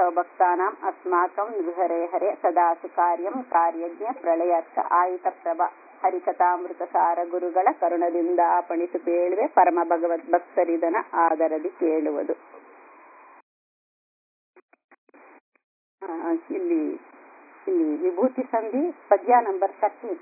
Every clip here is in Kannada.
ತವ ಭಕ್ತಾನಾಂ ಅಸ್ಮಾಕಂ ವಿಹರೆ ಹರೆ ಸದಾ ಸುಕಾರ್ಯಂ ಕಾರ್ಯಜ್ಞ ಪ್ರಳಯರ್ಥ ಆಯಿತ ಪ್ರಭ ಹರಿಕಥಾಮೃತ ಸಾರ ಗುರುಗಳ ಕರುಣದಿಂದ ಪಣಿಸು ಕೇಳುವೆ ಪರಮ ಭಗವದ್ ಭಕ್ತರಿದನ ಆದರದಿ ಕೇಳುವುದು ಆ, ಇಲ್ಲಿ ಇಲ್ಲಿ ವಿಭೂತಿ ಸಂಧಿ ಪದ್ಯ ನಂಬರ್ ತರ್ಟೀನ್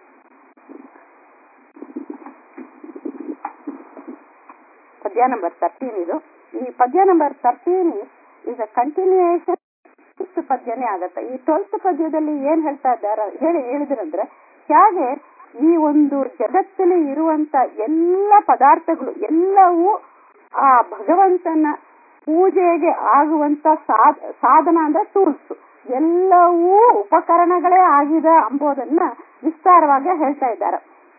ಪದ್ಯ ನಂಬರ್ ತರ್ಟೀನ್ ಇದು ಈ ಪದ್ಯ ನಂಬರ್ ತರ್ಟೀನ್ ಈಗ ಕಂಟಿನ್ಯೂಯೇಷನ್ ಟ್ವೆಲ್ತ್ ಪದ್ಯನೇ ಆಗತ್ತೆ ಈ ಟ್ವೆಲ್ತ್ ಪದ್ಯದಲ್ಲಿ ಏನ್ ಹೇಳ್ತಾ ಇದ್ದಾರೆ ಹೇಳಿ ಹೇಳಿದ್ರಂದ್ರೆ ಹೇಗೆ ಈ ಒಂದು ಜಗತ್ತಲ್ಲಿ ಇರುವಂತ ಎಲ್ಲ ಪದಾರ್ಥಗಳು ಎಲ್ಲವೂ ಆ ಭಗವಂತನ ಪೂಜೆಗೆ ಆಗುವಂತ ಸಾಧ ಸಾಧನ ಅಂದ್ರೆ ಟೂಲ್ಸ್ ಎಲ್ಲವೂ ಉಪಕರಣಗಳೇ ಆಗಿದೆ ಅಂಬೋದನ್ನ ವಿಸ್ತಾರವಾಗಿ ಹೇಳ್ತಾ ಇದ್ದಾರೆ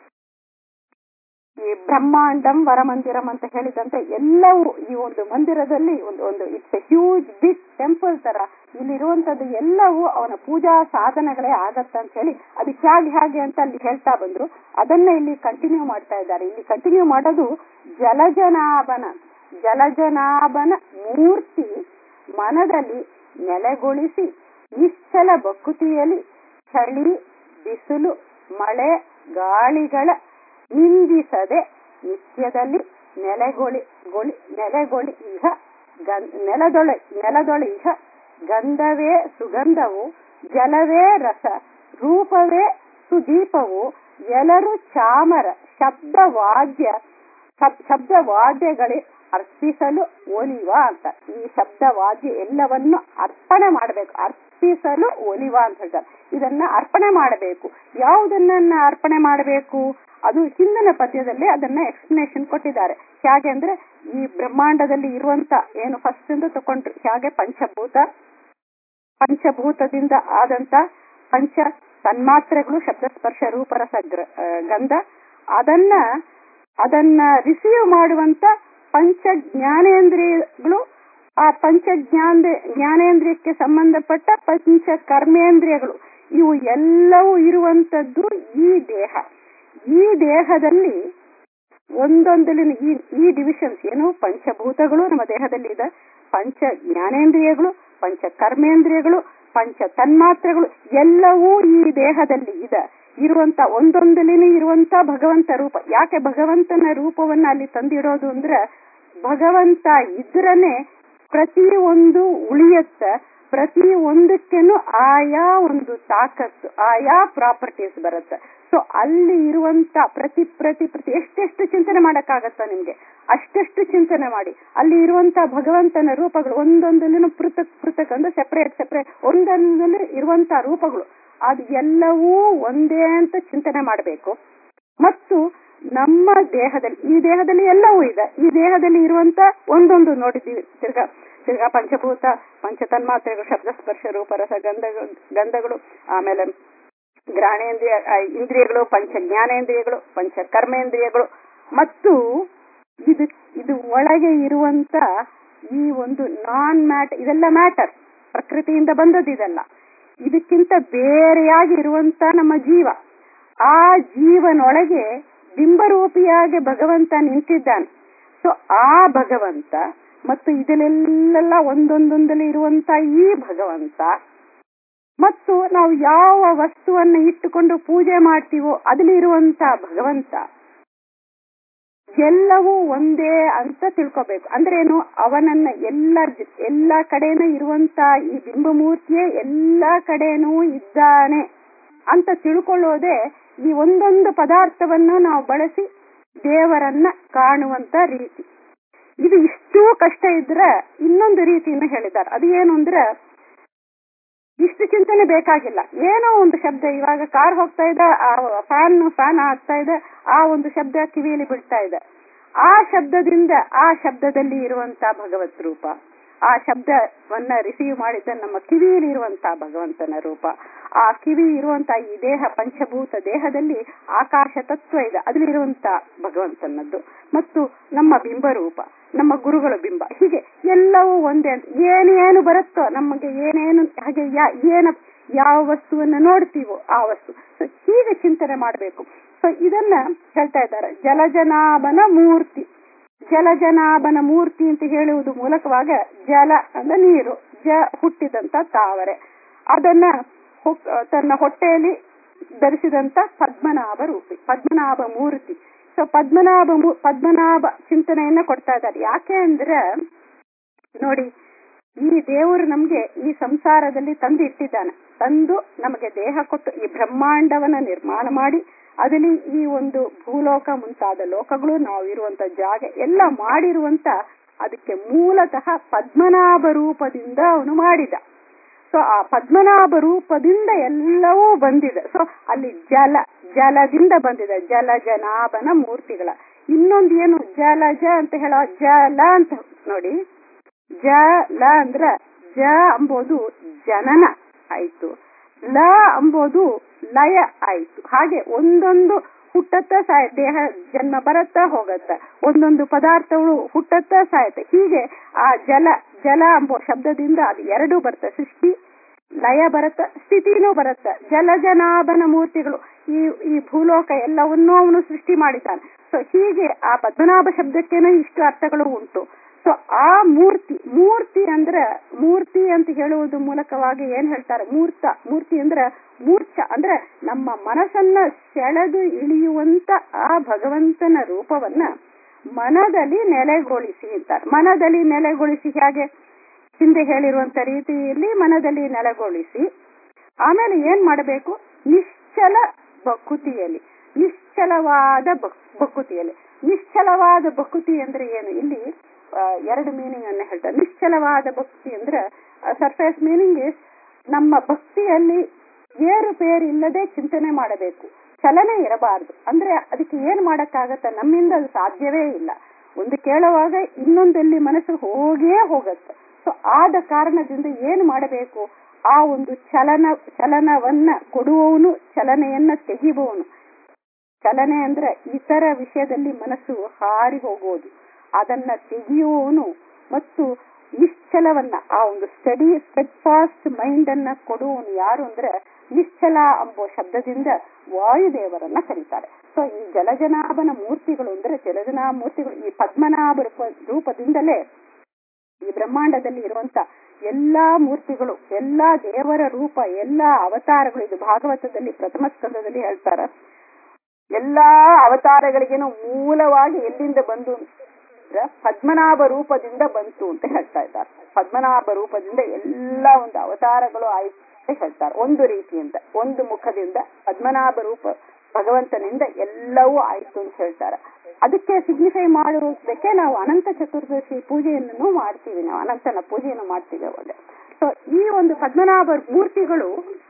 ಈ ಬ್ರಹ್ಮಾಂಡಂ ವರಮಂದಿರಂ ಅಂತ ಹೇಳಿದಂತೆ ಎಲ್ಲವೂ ಈ ಒಂದು ಮಂದಿರದಲ್ಲಿ ಒಂದು ಒಂದು it's a huge big temple ತರ ಇಲ್ಲಿರುವಂತದ್ದು ಎಲ್ಲವೂ ಅವನ ಪೂಜಾ ಸಾಧನಗಳೇ ಆಗತ್ತ ಅಂತ ಹೇಳಿ ಅದಕ್ಕೆ ಹೇಗೆ ಹೇಗೆ ಅಂತ ಅಲ್ಲಿ ಹೇಳ್ತಾ ಬಂದ್ರು ಅದನ್ನ ಇಲ್ಲಿ ಕಂಟಿನ್ಯೂ ಮಾಡ್ತಾ ಇದ್ದಾರೆ ಇಲ್ಲಿ ಕಂಟಿನ್ಯೂ ಮಾಡೋದು ಜಲಜನಾಭನ ಜಲಜನಾಭನ ಮೂರ್ತಿ ಮನದಲ್ಲಿ ನೆಲೆಗೊಳಿಸಿ ನಿಶ್ಚಲ ಬಕುತಿಯಲ್ಲಿ ಚಳಿ ಬಿಸಿಲು ಮಳೆ ಗಾಳಿಗಳ ನಿಂದಿಸದೆ ನಿತ್ಯದಲ್ಲಿ ನೆಲೆಗೊಳಿ ಗೊಳಿ ನೆಲೆಗೊಳಿ ಈಗ ಗಂ- ನೆಲದೊಳೆ ನೆಲದೊಳೆ ಈಗ ಗಂಧವೇ ಸುಗಂಧವು ಜಲವೇ ರಸ ರೂಪವೇ ಸುದೀಪವು ಎಲ್ಲರೂ ಚಾಮರ ಶಬ್ದ ವಾದ್ಯ ಶಬ್- ಶಬ್ದ ವಾದ್ಯಗಳೇ ಅರ್ಪಿಸಲು ಒಲಿವ ಅಂತ ಈ ಶಬ್ದ ವಾದ್ಯ ಎಲ್ಲವನ್ನು ಅರ್ಪಣೆ ಮಾಡಬೇಕು ಅರ್ಪಿಸಲು ಒಲಿವ ಅಂತ ಹೇಳ್ತಾರೆ ಇದನ್ನ ಅರ್ಪಣೆ ಮಾಡಬೇಕು ಯಾವುದನ್ನ ಅರ್ಪಣೆ ಮಾಡಬೇಕು ಅದು ಹಿಂದಿನ ಪದ್ಯದಲ್ಲಿ ಅದನ್ನ ಎಕ್ಸ್ಪ್ಲನೇಷನ್ ಕೊಟ್ಟಿದ್ದಾರೆ ಹೇಗೆ ಅಂದ್ರೆ ಈ ಬ್ರಹ್ಮಾಂಡದಲ್ಲಿ ಇರುವಂತ ಏನು ಫಸ್ಟ್ ಇಂದ ತಕೊಂಡ್ರು ಹೇಗೆ ಪಂಚಭೂತ ಪಂಚಭೂತದಿಂದ ಆದಂತ ಪಂಚ ತನ್ಮಾತ್ರೆಗಳು ಶಬ್ದ ಸ್ಪರ್ಶ ರೂಪರಸ ಗ್ರ- ಆ, ಗಂಧ ಅದನ್ನ ಅದನ್ನ ರಿಸೀವ್ ಮಾಡುವಂತ ಪಂಚ ಜ್ಞಾನೇಂದ್ರಿಯಗಳು ಆ ಪಂಚ ಜ್ಞಾನ ಜ್ಞಾನೇಂದ್ರಿಯಕ್ಕೆ ಸಂಬಂಧಪಟ್ಟ ಪಂಚ ಕರ್ಮೇಂದ್ರಿಯಗಳು ಇವು ಎಲ್ಲವೂ ಇರುವಂತದ್ದು ಈ ದೇಹ ಈ ದೇಹದಲ್ಲಿ ಒಂದೊಂದಲಿನ ಈ ಈ ಡಿವಿಷನ್ಸ್ ಏನು ಪಂಚಭೂತಗಳು ನಮ್ಮ ದೇಹದಲ್ಲಿ ಇದೆ ಪಂಚ ಜ್ಞಾನೇಂದ್ರಿಯಗಳು ಪಂಚ ಕರ್ಮೇಂದ್ರಿಯಗಳು ಪಂಚ ತನ್ಮಾತ್ರೆಗಳು ಎಲ್ಲವೂ ಈ ದೇಹದಲ್ಲಿ ಇದೆ ಇರುವಂತ ಒಂದೊಂದಲಿನ ಇರುವಂತ ಭಗವಂತ ರೂಪ ಯಾಕೆ ಭಗವಂತನ ರೂಪವನ್ನ ಅಲ್ಲಿ ತಂದಿಡೋದು ಅಂದ್ರೆ ಭಗವಂತ ಇದ್ರನೆ ಪ್ರತಿ ಒಂದು ಉಳಿಯತ್ತ ಪ್ರತಿ ಒಂದಕ್ಕೇನು ಆಯಾ ಒಂದು ತಾಕತ್ತು ಆಯಾ ಪ್ರಾಪರ್ಟೀಸ್ ಬರುತ್ತೆ ಸೊ ಅಲ್ಲಿ ಇರುವಂತ ಪ್ರತಿ ಪ್ರತಿ ಪ್ರತಿ ಎಷ್ಟೆಷ್ಟು ಚಿಂತನೆ ಮಾಡಕ್ಕಾಗತ್ತ ನಿಮ್ಗೆ ಅಷ್ಟೆಷ್ಟು ಚಿಂತನೆ ಮಾಡಿ ಅಲ್ಲಿ ಇರುವಂತ ಭಗವಂತನ ರೂಪಗಳು ಒಂದೊಂದಲ್ಲೂ ಪೃಥಕ್ ಪೃಥಕ್ ಅಂದ್ರೆ ಸೆಪರೇಟ್ ಸೆಪರೇಟ್ ಒಂದೊಂದಲ್ಲಿ ಇರುವಂತ ರೂಪಗಳು ಅದು ಎಲ್ಲವೂ ಒಂದೇ ಅಂತ ಚಿಂತನೆ ಮಾಡಬೇಕು ಮತ್ತು ನಮ್ಮ ದೇಹದಲ್ಲಿ ಈ ದೇಹದಲ್ಲಿ ಎಲ್ಲವೂ ಇದೆ ಈ ದೇಹದಲ್ಲಿ ಇರುವಂತ ಒಂದೊಂದು ನೋಡಿದ್ದೀವಿ ತಿರ್ಗಾ ತಿರ್ಗಾ ಪಂಚಭೂತ ಪಂಚ ತನ್ಮಾತ್ರೆಗಳು ಶಬ್ದ ಸ್ಪರ್ಶ ರೂಪರಸ ಗಂಧಗಳು ಗಂಧಗಳು ಆಮೇಲೆ ಗ್ರಾಣೇಂದ್ರಿಯ ಆ, ಇಂದ್ರಿಯಗಳು ಪಂಚ ಜ್ಞಾನೇಂದ್ರಿಯಗಳು ಪಂಚ ಕರ್ಮೇಂದ್ರಿಯಗಳು ಮತ್ತು ಇದು ಇದು ಒಳಗೆ ಇರುವಂತ ಈ ಒಂದು ನಾನ್ ಮ್ಯಾಟರ್ ಇದೆಲ್ಲ ಮ್ಯಾಟರ್ ಪ್ರಕೃತಿಯಿಂದ ಬಂದದ್ದು ಇದೆಲ್ಲ ಇದಕ್ಕಿಂತ ಬೇರೆಯಾಗಿ ಇರುವಂತ ನಮ್ಮ ಜೀವ ಆ ಜೀವನೊಳಗೆ ಬಿಂಬರೂಪಿಯಾಗಿ ಭಗವಂತ ನಿಂತಿದ್ದಾನೆ ಸೊ ಆ ಭಗವಂತ ಮತ್ತು ಇದರಲ್ಲೆಲ್ಲ ಒಂದೊಂದೊಂದಲ್ಲಿ ಇರುವಂತ ಈ ಭಗವಂತ ಮತ್ತು ನಾವು ಯಾವ ವಸ್ತುವನ್ನ ಇಟ್ಟುಕೊಂಡು ಪೂಜೆ ಮಾಡ್ತೀವೋ ಅದಲ್ಲಿ ಇರುವಂತ ಭಗವಂತ ಎಲ್ಲವೂ ಒಂದೇ ಅಂತ ತಿಳ್ಕೊಬೇಕು ಅಂದ್ರೆ ಏನು ಅವನನ್ನ ಎಲ್ಲ ಎಲ್ಲಾ ಕಡೆನೂ ಇರುವಂತ ಈ ಬಿಂಬಮೂರ್ತಿಯೇ ಎಲ್ಲಾ ಕಡೆನೂ ಇದ್ದಾನೆ ಅಂತ ತಿಳ್ಕೊಳ್ಳೋದೇ ಈ ಒಂದೊಂದು ಪದಾರ್ಥವನ್ನ ನಾವು ಬಳಸಿ ದೇವರನ್ನ ಕಾಣುವಂತ ರೀತಿ ಇದು ಇಷ್ಟೂ ಕಷ್ಟ ಇದ್ರೆ ಇನ್ನೊಂದು ರೀತಿಯನ್ನು ಹೇಳಿದ್ದಾರೆ ಅದು ಏನು ಅಂದ್ರೆ ಇಷ್ಟು ಚಿಂತನೆ ಬೇಕಾಗಿಲ್ಲ ಏನೋ ಒಂದು ಶಬ್ದ ಇವಾಗ ಕಾರ್ ಹೋಗ್ತಾ ಇದೆ ಆ ಫ್ಯಾನ್ ಫ್ಯಾನ್ ಆಗ್ತಾ ಇದೆ ಆ ಒಂದು ಶಬ್ದ ಕಿವಿಯಲ್ಲಿ ಬಿಡ್ತಾ ಇದೆ ಆ ಶಬ್ದದಿಂದ ಆ ಶಬ್ದದಲ್ಲಿ ಇರುವಂತ ಭಗವತ್ ರೂಪ ಆ ಶಬ್ದವನ್ನ ರಿಸೀವ್ ಮಾಡಿದ ನಮ್ಮ ಕಿವಿಯಲ್ಲಿ ಇರುವಂತಹ ಭಗವಂತನ ರೂಪ ಆ ಕಿವಿ ಇರುವಂತ ಈ ದೇಹ ಪಂಚಭೂತ ದೇಹದಲ್ಲಿ ಆಕಾಶ ತತ್ವ ಇದೆ ಅದ್ರಲ್ಲಿರುವಂತ ಭಗವಂತನದ್ದು ಮತ್ತು ನಮ್ಮ ಬಿಂಬ ರೂಪ ನಮ್ಮ ಗುರುಗಳ ಬಿಂಬ ಹೀಗೆ ಎಲ್ಲವೂ ಒಂದೇ ಅಂತ ಏನೇನು ಬರುತ್ತೋ ನಮಗೆ ಏನೇನು ಹಾಗೆ ಯಾ- ಏನ ಯಾವ ವಸ್ತುವನ್ನ ನೋಡ್ತೀವೋ ಆ ವಸ್ತು ಸೊ ಹೀಗೆ ಚಿಂತನೆ ಮಾಡಬೇಕು ಸೊ ಇದನ್ನ ಹೇಳ್ತಾ ಇದ್ದಾರೆ ಜಲಜನಾಭನ ಮೂರ್ತಿ ಜಲಜನಾಭನ ಮೂರ್ತಿ ಅಂತ ಹೇಳುವುದು ಮೂಲಕವಾಗ ಜಲ ಅಂದ್ರೆ ನೀರು ಜ ಹುಟ್ಟಿದಂತ ತಾವರೆ ಅದನ್ನ ಹೊಕ್- ತನ್ನ ಹೊಟ್ಟೆಯಲ್ಲಿ ಧರಿಸಿದಂತ ಪದ್ಮನಾಭ ರೂಪಿ ಪದ್ಮನಾಭ ಮೂರ್ತಿ ಸೊ ಪದ್ಮನಾಭ ಮೂ- ಪದ್ಮನಾಭ ಚಿಂತನೆಯನ್ನ ಕೊಡ್ತಾ ಇದ್ದಾರೆ ಯಾಕೆ ಅಂದ್ರೆ ನೋಡಿ ಈ ದೇವರು ನಮ್ಗೆ ಈ ಸಂಸಾರದಲ್ಲಿ ತಂದು ಇಟ್ಟಿದ್ದಾನೆ ತಂದು ನಮಗೆ ದೇಹ ಕೊಟ್ಟು ಈ ಬ್ರಹ್ಮಾಂಡವನ್ನ ನಿರ್ಮಾಣ ಮಾಡಿ ಅದರಲ್ಲಿ ಈ ಒಂದು ಭೂಲೋಕ ಮುಂತಾದ ಲೋಕಗಳು ನಾವು ಇರುವಂತ ಜಾಗ ಎಲ್ಲ ಮಾಡಿರುವಂತ ಅದಕ್ಕೆ ಮೂಲತಃ ಪದ್ಮನಾಭ ರೂಪದಿಂದ ಅವನು ಮಾಡಿದ ಸೊ ಆ ಪದ್ಮನಾಭ ರೂಪದಿಂದ ಎಲ್ಲವೂ ಬಂದಿದೆ ಸೊ ಅಲ್ಲಿ ಜಲ ಜಲದಿಂದ ಬಂದಿದೆ ಜಲ ಜನಾಭನ ಮೂರ್ತಿಗಳ ಇನ್ನೊಂದು ಏನು ಜಲಜ ಅಂತ ಹೇಳೋ ಜಲ ಅಂತ ನೋಡಿ ಜಲ ಅಂದ್ರ ಜ ಅಂಬೋದು ಜನನ ಆಯ್ತು ಲ ಅಂಬೋದು ಲಯ ಆಯ್ತು ಹಾಗೆ ಒಂದೊಂದು ಹುಟ್ಟತ್ತ ಸಾಯ ದೇಹ ಜನ್ಮ ಬರತ್ತ ಹೋಗತ್ತ ಒಂದೊಂದು ಪದಾರ್ಥಗಳು ಹುಟ್ಟತ್ತ ಸಾಯತ್ತೆ ಹೀಗೆ ಆ ಜಲ ಜಲ ಅಂಬೋ ಶಬ್ದದಿಂದ ಅದು ಎರಡು ಬರುತ್ತೆ ಸೃಷ್ಟಿ ಲಯ ಬರತ್ತ ಸ್ಥಿತಿನೂ ಬರತ್ತ ಜಲಜನಾಭನ ಮೂರ್ತಿಗಳು ಈ ಈ ಭೂಲೋಕ ಎಲ್ಲವನ್ನೂ ಅವನು ಸೃಷ್ಟಿ ಮಾಡಿದ್ದಾನೆ ಸೊ ಹೀಗೆ ಆ ಪದ್ಮನಾಭ ಶಬ್ದಕ್ಕೇನೆ ಇಷ್ಟು ಅರ್ಥಗಳು ಉಂಟು ಸೊ ಆ ಮೂರ್ತಿ ಮೂರ್ತಿ ಅಂದ್ರೆ ಮೂರ್ತಿ ಅಂತ ಹೇಳುವುದು ಮೂಲಕವಾಗಿ ಏನ್ ಹೇಳ್ತಾರೆ ಮೂರ್ತ ಮೂರ್ತಿ ಅಂದ್ರೆ ಮೂರ್ಛ ಅಂದ್ರೆ ನಮ್ಮ ಮನಸ್ಸನ್ನ ಸೆಳೆದು ಇಳಿಯುವಂತ ಆ ಭಗವಂತನ ರೂಪವನ್ನ ಮನದಲ್ಲಿ ನೆಲೆಗೊಳಿಸಿ ಅಂತಾರೆ ಮನದಲ್ಲಿ ನೆಲೆಗೊಳಿಸಿ ಹೇಗೆ ಹಿಂದೆ ಹೇಳಿರುವಂತ ರೀತಿಯಲ್ಲಿ ಮನದಲ್ಲಿ ನೆಲೆಗೊಳಿಸಿ ಆಮೇಲೆ ಏನ್ ಮಾಡಬೇಕು ನಿಶ್ಚಲ ಬಕುತಿಯಲ್ಲಿ ನಿಶ್ಚಲವಾದ ಬಕ್- ಬಕುತಿಯಲ್ಲಿ ನಿಶ್ಚಲವಾದ ಬಕುತಿ ಅಂದ್ರೆ ಏನು ಇಲ್ಲಿ ಆ, ಎರಡು ಮೀನಿಂಗ್ ಅನ್ನ ಹೇಳ್ತಾರೆ ನಿಶ್ಚಲವಾದ ಭಕ್ತಿ ಅಂದ್ರೆ ಸರ್ಫೇಸ್ ಮೀನಿಂಗ್ ಇಸ್ ನಮ್ಮ ಭಕ್ತಿಯಲ್ಲಿ ಏರುಪೇರು ಇಲ್ಲದೆ ಚಿಂತನೆ ಮಾಡಬೇಕು ಚಲನೆ ಇರಬಾರದು ಅಂದ್ರೆ ಅದಕ್ಕೆ ಏನ್ ಮಾಡಕ್ಕಾಗತ್ತ ನಮ್ಮಿಂದ ಅದು ಸಾಧ್ಯವೇ ಇಲ್ಲ ಒಂದು ಕೇಳುವಾಗ ಇನ್ನೊಂದಲ್ಲಿ ಮನಸ್ಸು ಹೋಗೇ ಹೋಗತ್ತೆ ಸೊ ಆದ ಕಾರಣದಿಂದ ಏನು ಮಾಡಬೇಕು ಆ ಒಂದು ಚಲನ ಚಲನವನ್ನ ಕೊಡುವವನು ಚಲನೆಯನ್ನ ತೆಗಿಬವನು ಚಲನೆ ಅಂದ್ರೆ ಇತರ ವಿಷಯದಲ್ಲಿ ಮನಸ್ಸು ಹಾರಿ ಹೋಗುವುದು ಅದನ್ನ ತೆಗೆಯುವವನು ಮತ್ತು ನಿಶ್ಚಲವನ್ನ ಆ ಒಂದು ಸ್ಟಡಿ ಸ್ಟೆಡ್ ಫಾಸ್ಟ್ ಮೈಂಡ್ ಅನ್ನ ಕೊಡುವವನು ಯಾರು ಅಂದ್ರೆ ನಿಶ್ಚಲ ಎಂಬ ಶಬ್ದದಿಂದ ವಾಯುದೇವರನ್ನ ಕರೀತಾರೆ ಸೊ ಈ ಜಲಜನಾಭನ ಮೂರ್ತಿಗಳು ಅಂದ್ರೆ ಜಲಜನಾ ಮೂರ್ತಿಗಳು ಈ ಪದ್ಮನಾಭ ರೂಪ ರೂಪದಿಂದಲೇ ಈ ಬ್ರಹ್ಮಾಂಡದಲ್ಲಿ ಇರುವಂತ ಎಲ್ಲಾ ಮೂರ್ತಿಗಳು ಎಲ್ಲಾ ದೇವರ ರೂಪ ಎಲ್ಲಾ ಅವತಾರಗಳು ಇದು ಭಾಗವತದಲ್ಲಿ ಪ್ರಥಮ ಸ್ಕಂದದಲ್ಲಿ ಹೇಳ್ತಾರ ಎಲ್ಲಾ ಅವತಾರಗಳಿಗೇನು ಮೂಲವಾಗಿ ಎಲ್ಲಿಂದ ಬಂದು ಅಂದ್ರೆ ಪದ್ಮನಾಭ ರೂಪದಿಂದ ಬಂತು ಅಂತ ಹೇಳ್ತಾ ಇದ್ದಾರೆ ಪದ್ಮನಾಭ ರೂಪದಿಂದ ಎಲ್ಲ ಒಂದು ಅವತಾರಗಳು ಆಯ್ತು ಅಂತ ಹೇಳ್ತಾರೆ ಒಂದು ರೀತಿಯಿಂದ ಒಂದು ಮುಖದಿಂದ ಪದ್ಮನಾಭ ರೂಪ ಭಗವಂತನಿಂದ ಎಲ್ಲವೂ ಆಯ್ತು ಅಂತ ಹೇಳ್ತಾರೆ ಅದಕ್ಕೆ ಸಿಗ್ನಿಫೈ ಮಾಡುವುದಕ್ಕೆ ನಾವು ಅನಂತ ಚತುರ್ದಶಿ ಪೂಜೆಯನ್ನು ಮಾಡ್ತೀವಿ ನಾವು ಅನಂತನ ಪೂಜೆಯನ್ನು ಮಾಡ್ತೀವಿ ಅವಾಗ ಸೊ ಈ ಒಂದು ಪದ್ಮನಾಭ ಮೂರ್ತಿಗಳು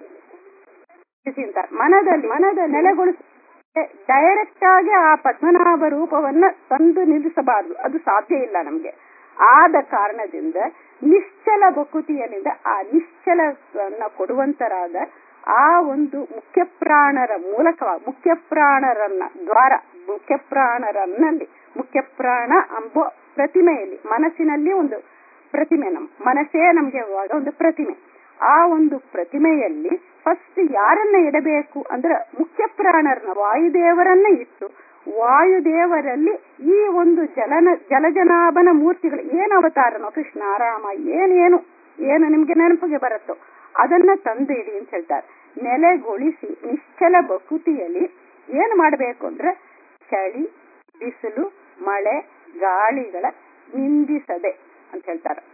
ಅಂತಾರೆ. ಮನದಲ್ಲಿ ಮನದ ನೆಲೆಗೊಳಿಸ ಡೈರೆಕ್ಟ್ ಆಗಿ ಆ ಪದ್ಮನಾಭ ರೂಪವನ್ನ ತಂದು ನಿಲ್ಲಿಸಬಾರದು ಅದು ಸಾಧ್ಯ ಇಲ್ಲ ನಮ್ಗೆ ಆದ ಕಾರಣದಿಂದ ನಿಶ್ಚಲ ಬಕುತಿಯಲ್ಲಿಂದ ಆ ನಿಶ್ಚಲವನ್ನ ಕೊಡುವಂತರಾದ ಆ ಒಂದು ಮುಖ್ಯ ಪ್ರಾಣರ ಮೂಲಕವಾಗಿ ಮುಖ್ಯ ಪ್ರಾಣರನ್ನ ದ್ವಾರ ಮುಖ್ಯ ಪ್ರಾಣರನ್ನಲ್ಲಿ ಮುಖ್ಯ ಪ್ರಾಣ ಎಂಬ ಪ್ರತಿಮೆಯಲ್ಲಿ ಮನಸ್ಸಿನಲ್ಲಿ ಒಂದು ಪ್ರತಿಮೆ ನಮ್ ಮನಸ್ಸೇ ನಮ್ಗೆ ಇವಾಗ ಒಂದು ಪ್ರತಿಮೆ ಆ ಒಂದು ಪ್ರತಿಮೆಯಲ್ಲಿ ಫಸ್ಟ್ ಯಾರನ್ನ ಇಡಬೇಕು ಅಂದ್ರೆ ಮುಖ್ಯ ಪ್ರಾಣರನ್ನ ವಾಯುದೇವರನ್ನ ಇಟ್ಟು ವಾಯುದೇವರಲ್ಲಿ ಈ ಒಂದು ಜಲನ ಜಲಜನಾಭನ ಮೂರ್ತಿಗಳು ಏನು ಅವತಾರನೋ ಕೃಷ್ಣ ರಾಮ ಏನೇನು ಏನು ನಿಮ್ಗೆ ನೆನಪಿಗೆ ಬರುತ್ತೋ ಅದನ್ನ ತಂದು ಇಡಿ ಅಂತ ಹೇಳ್ತಾರೆ ನೆಲೆಗೊಳಿಸಿ ನಿಶ್ಚಲ ಬಕುತಿಯಲ್ಲಿ ಏನ್ ಮಾಡಬೇಕು ಅಂದ್ರೆ ಚಳಿ ಬಿಸಿಲು ಮಳೆ ಗಾಳಿಗಳ ನಿಂದಿಸದೆ ಅಂತ ಹೇಳ್ತಾರೆ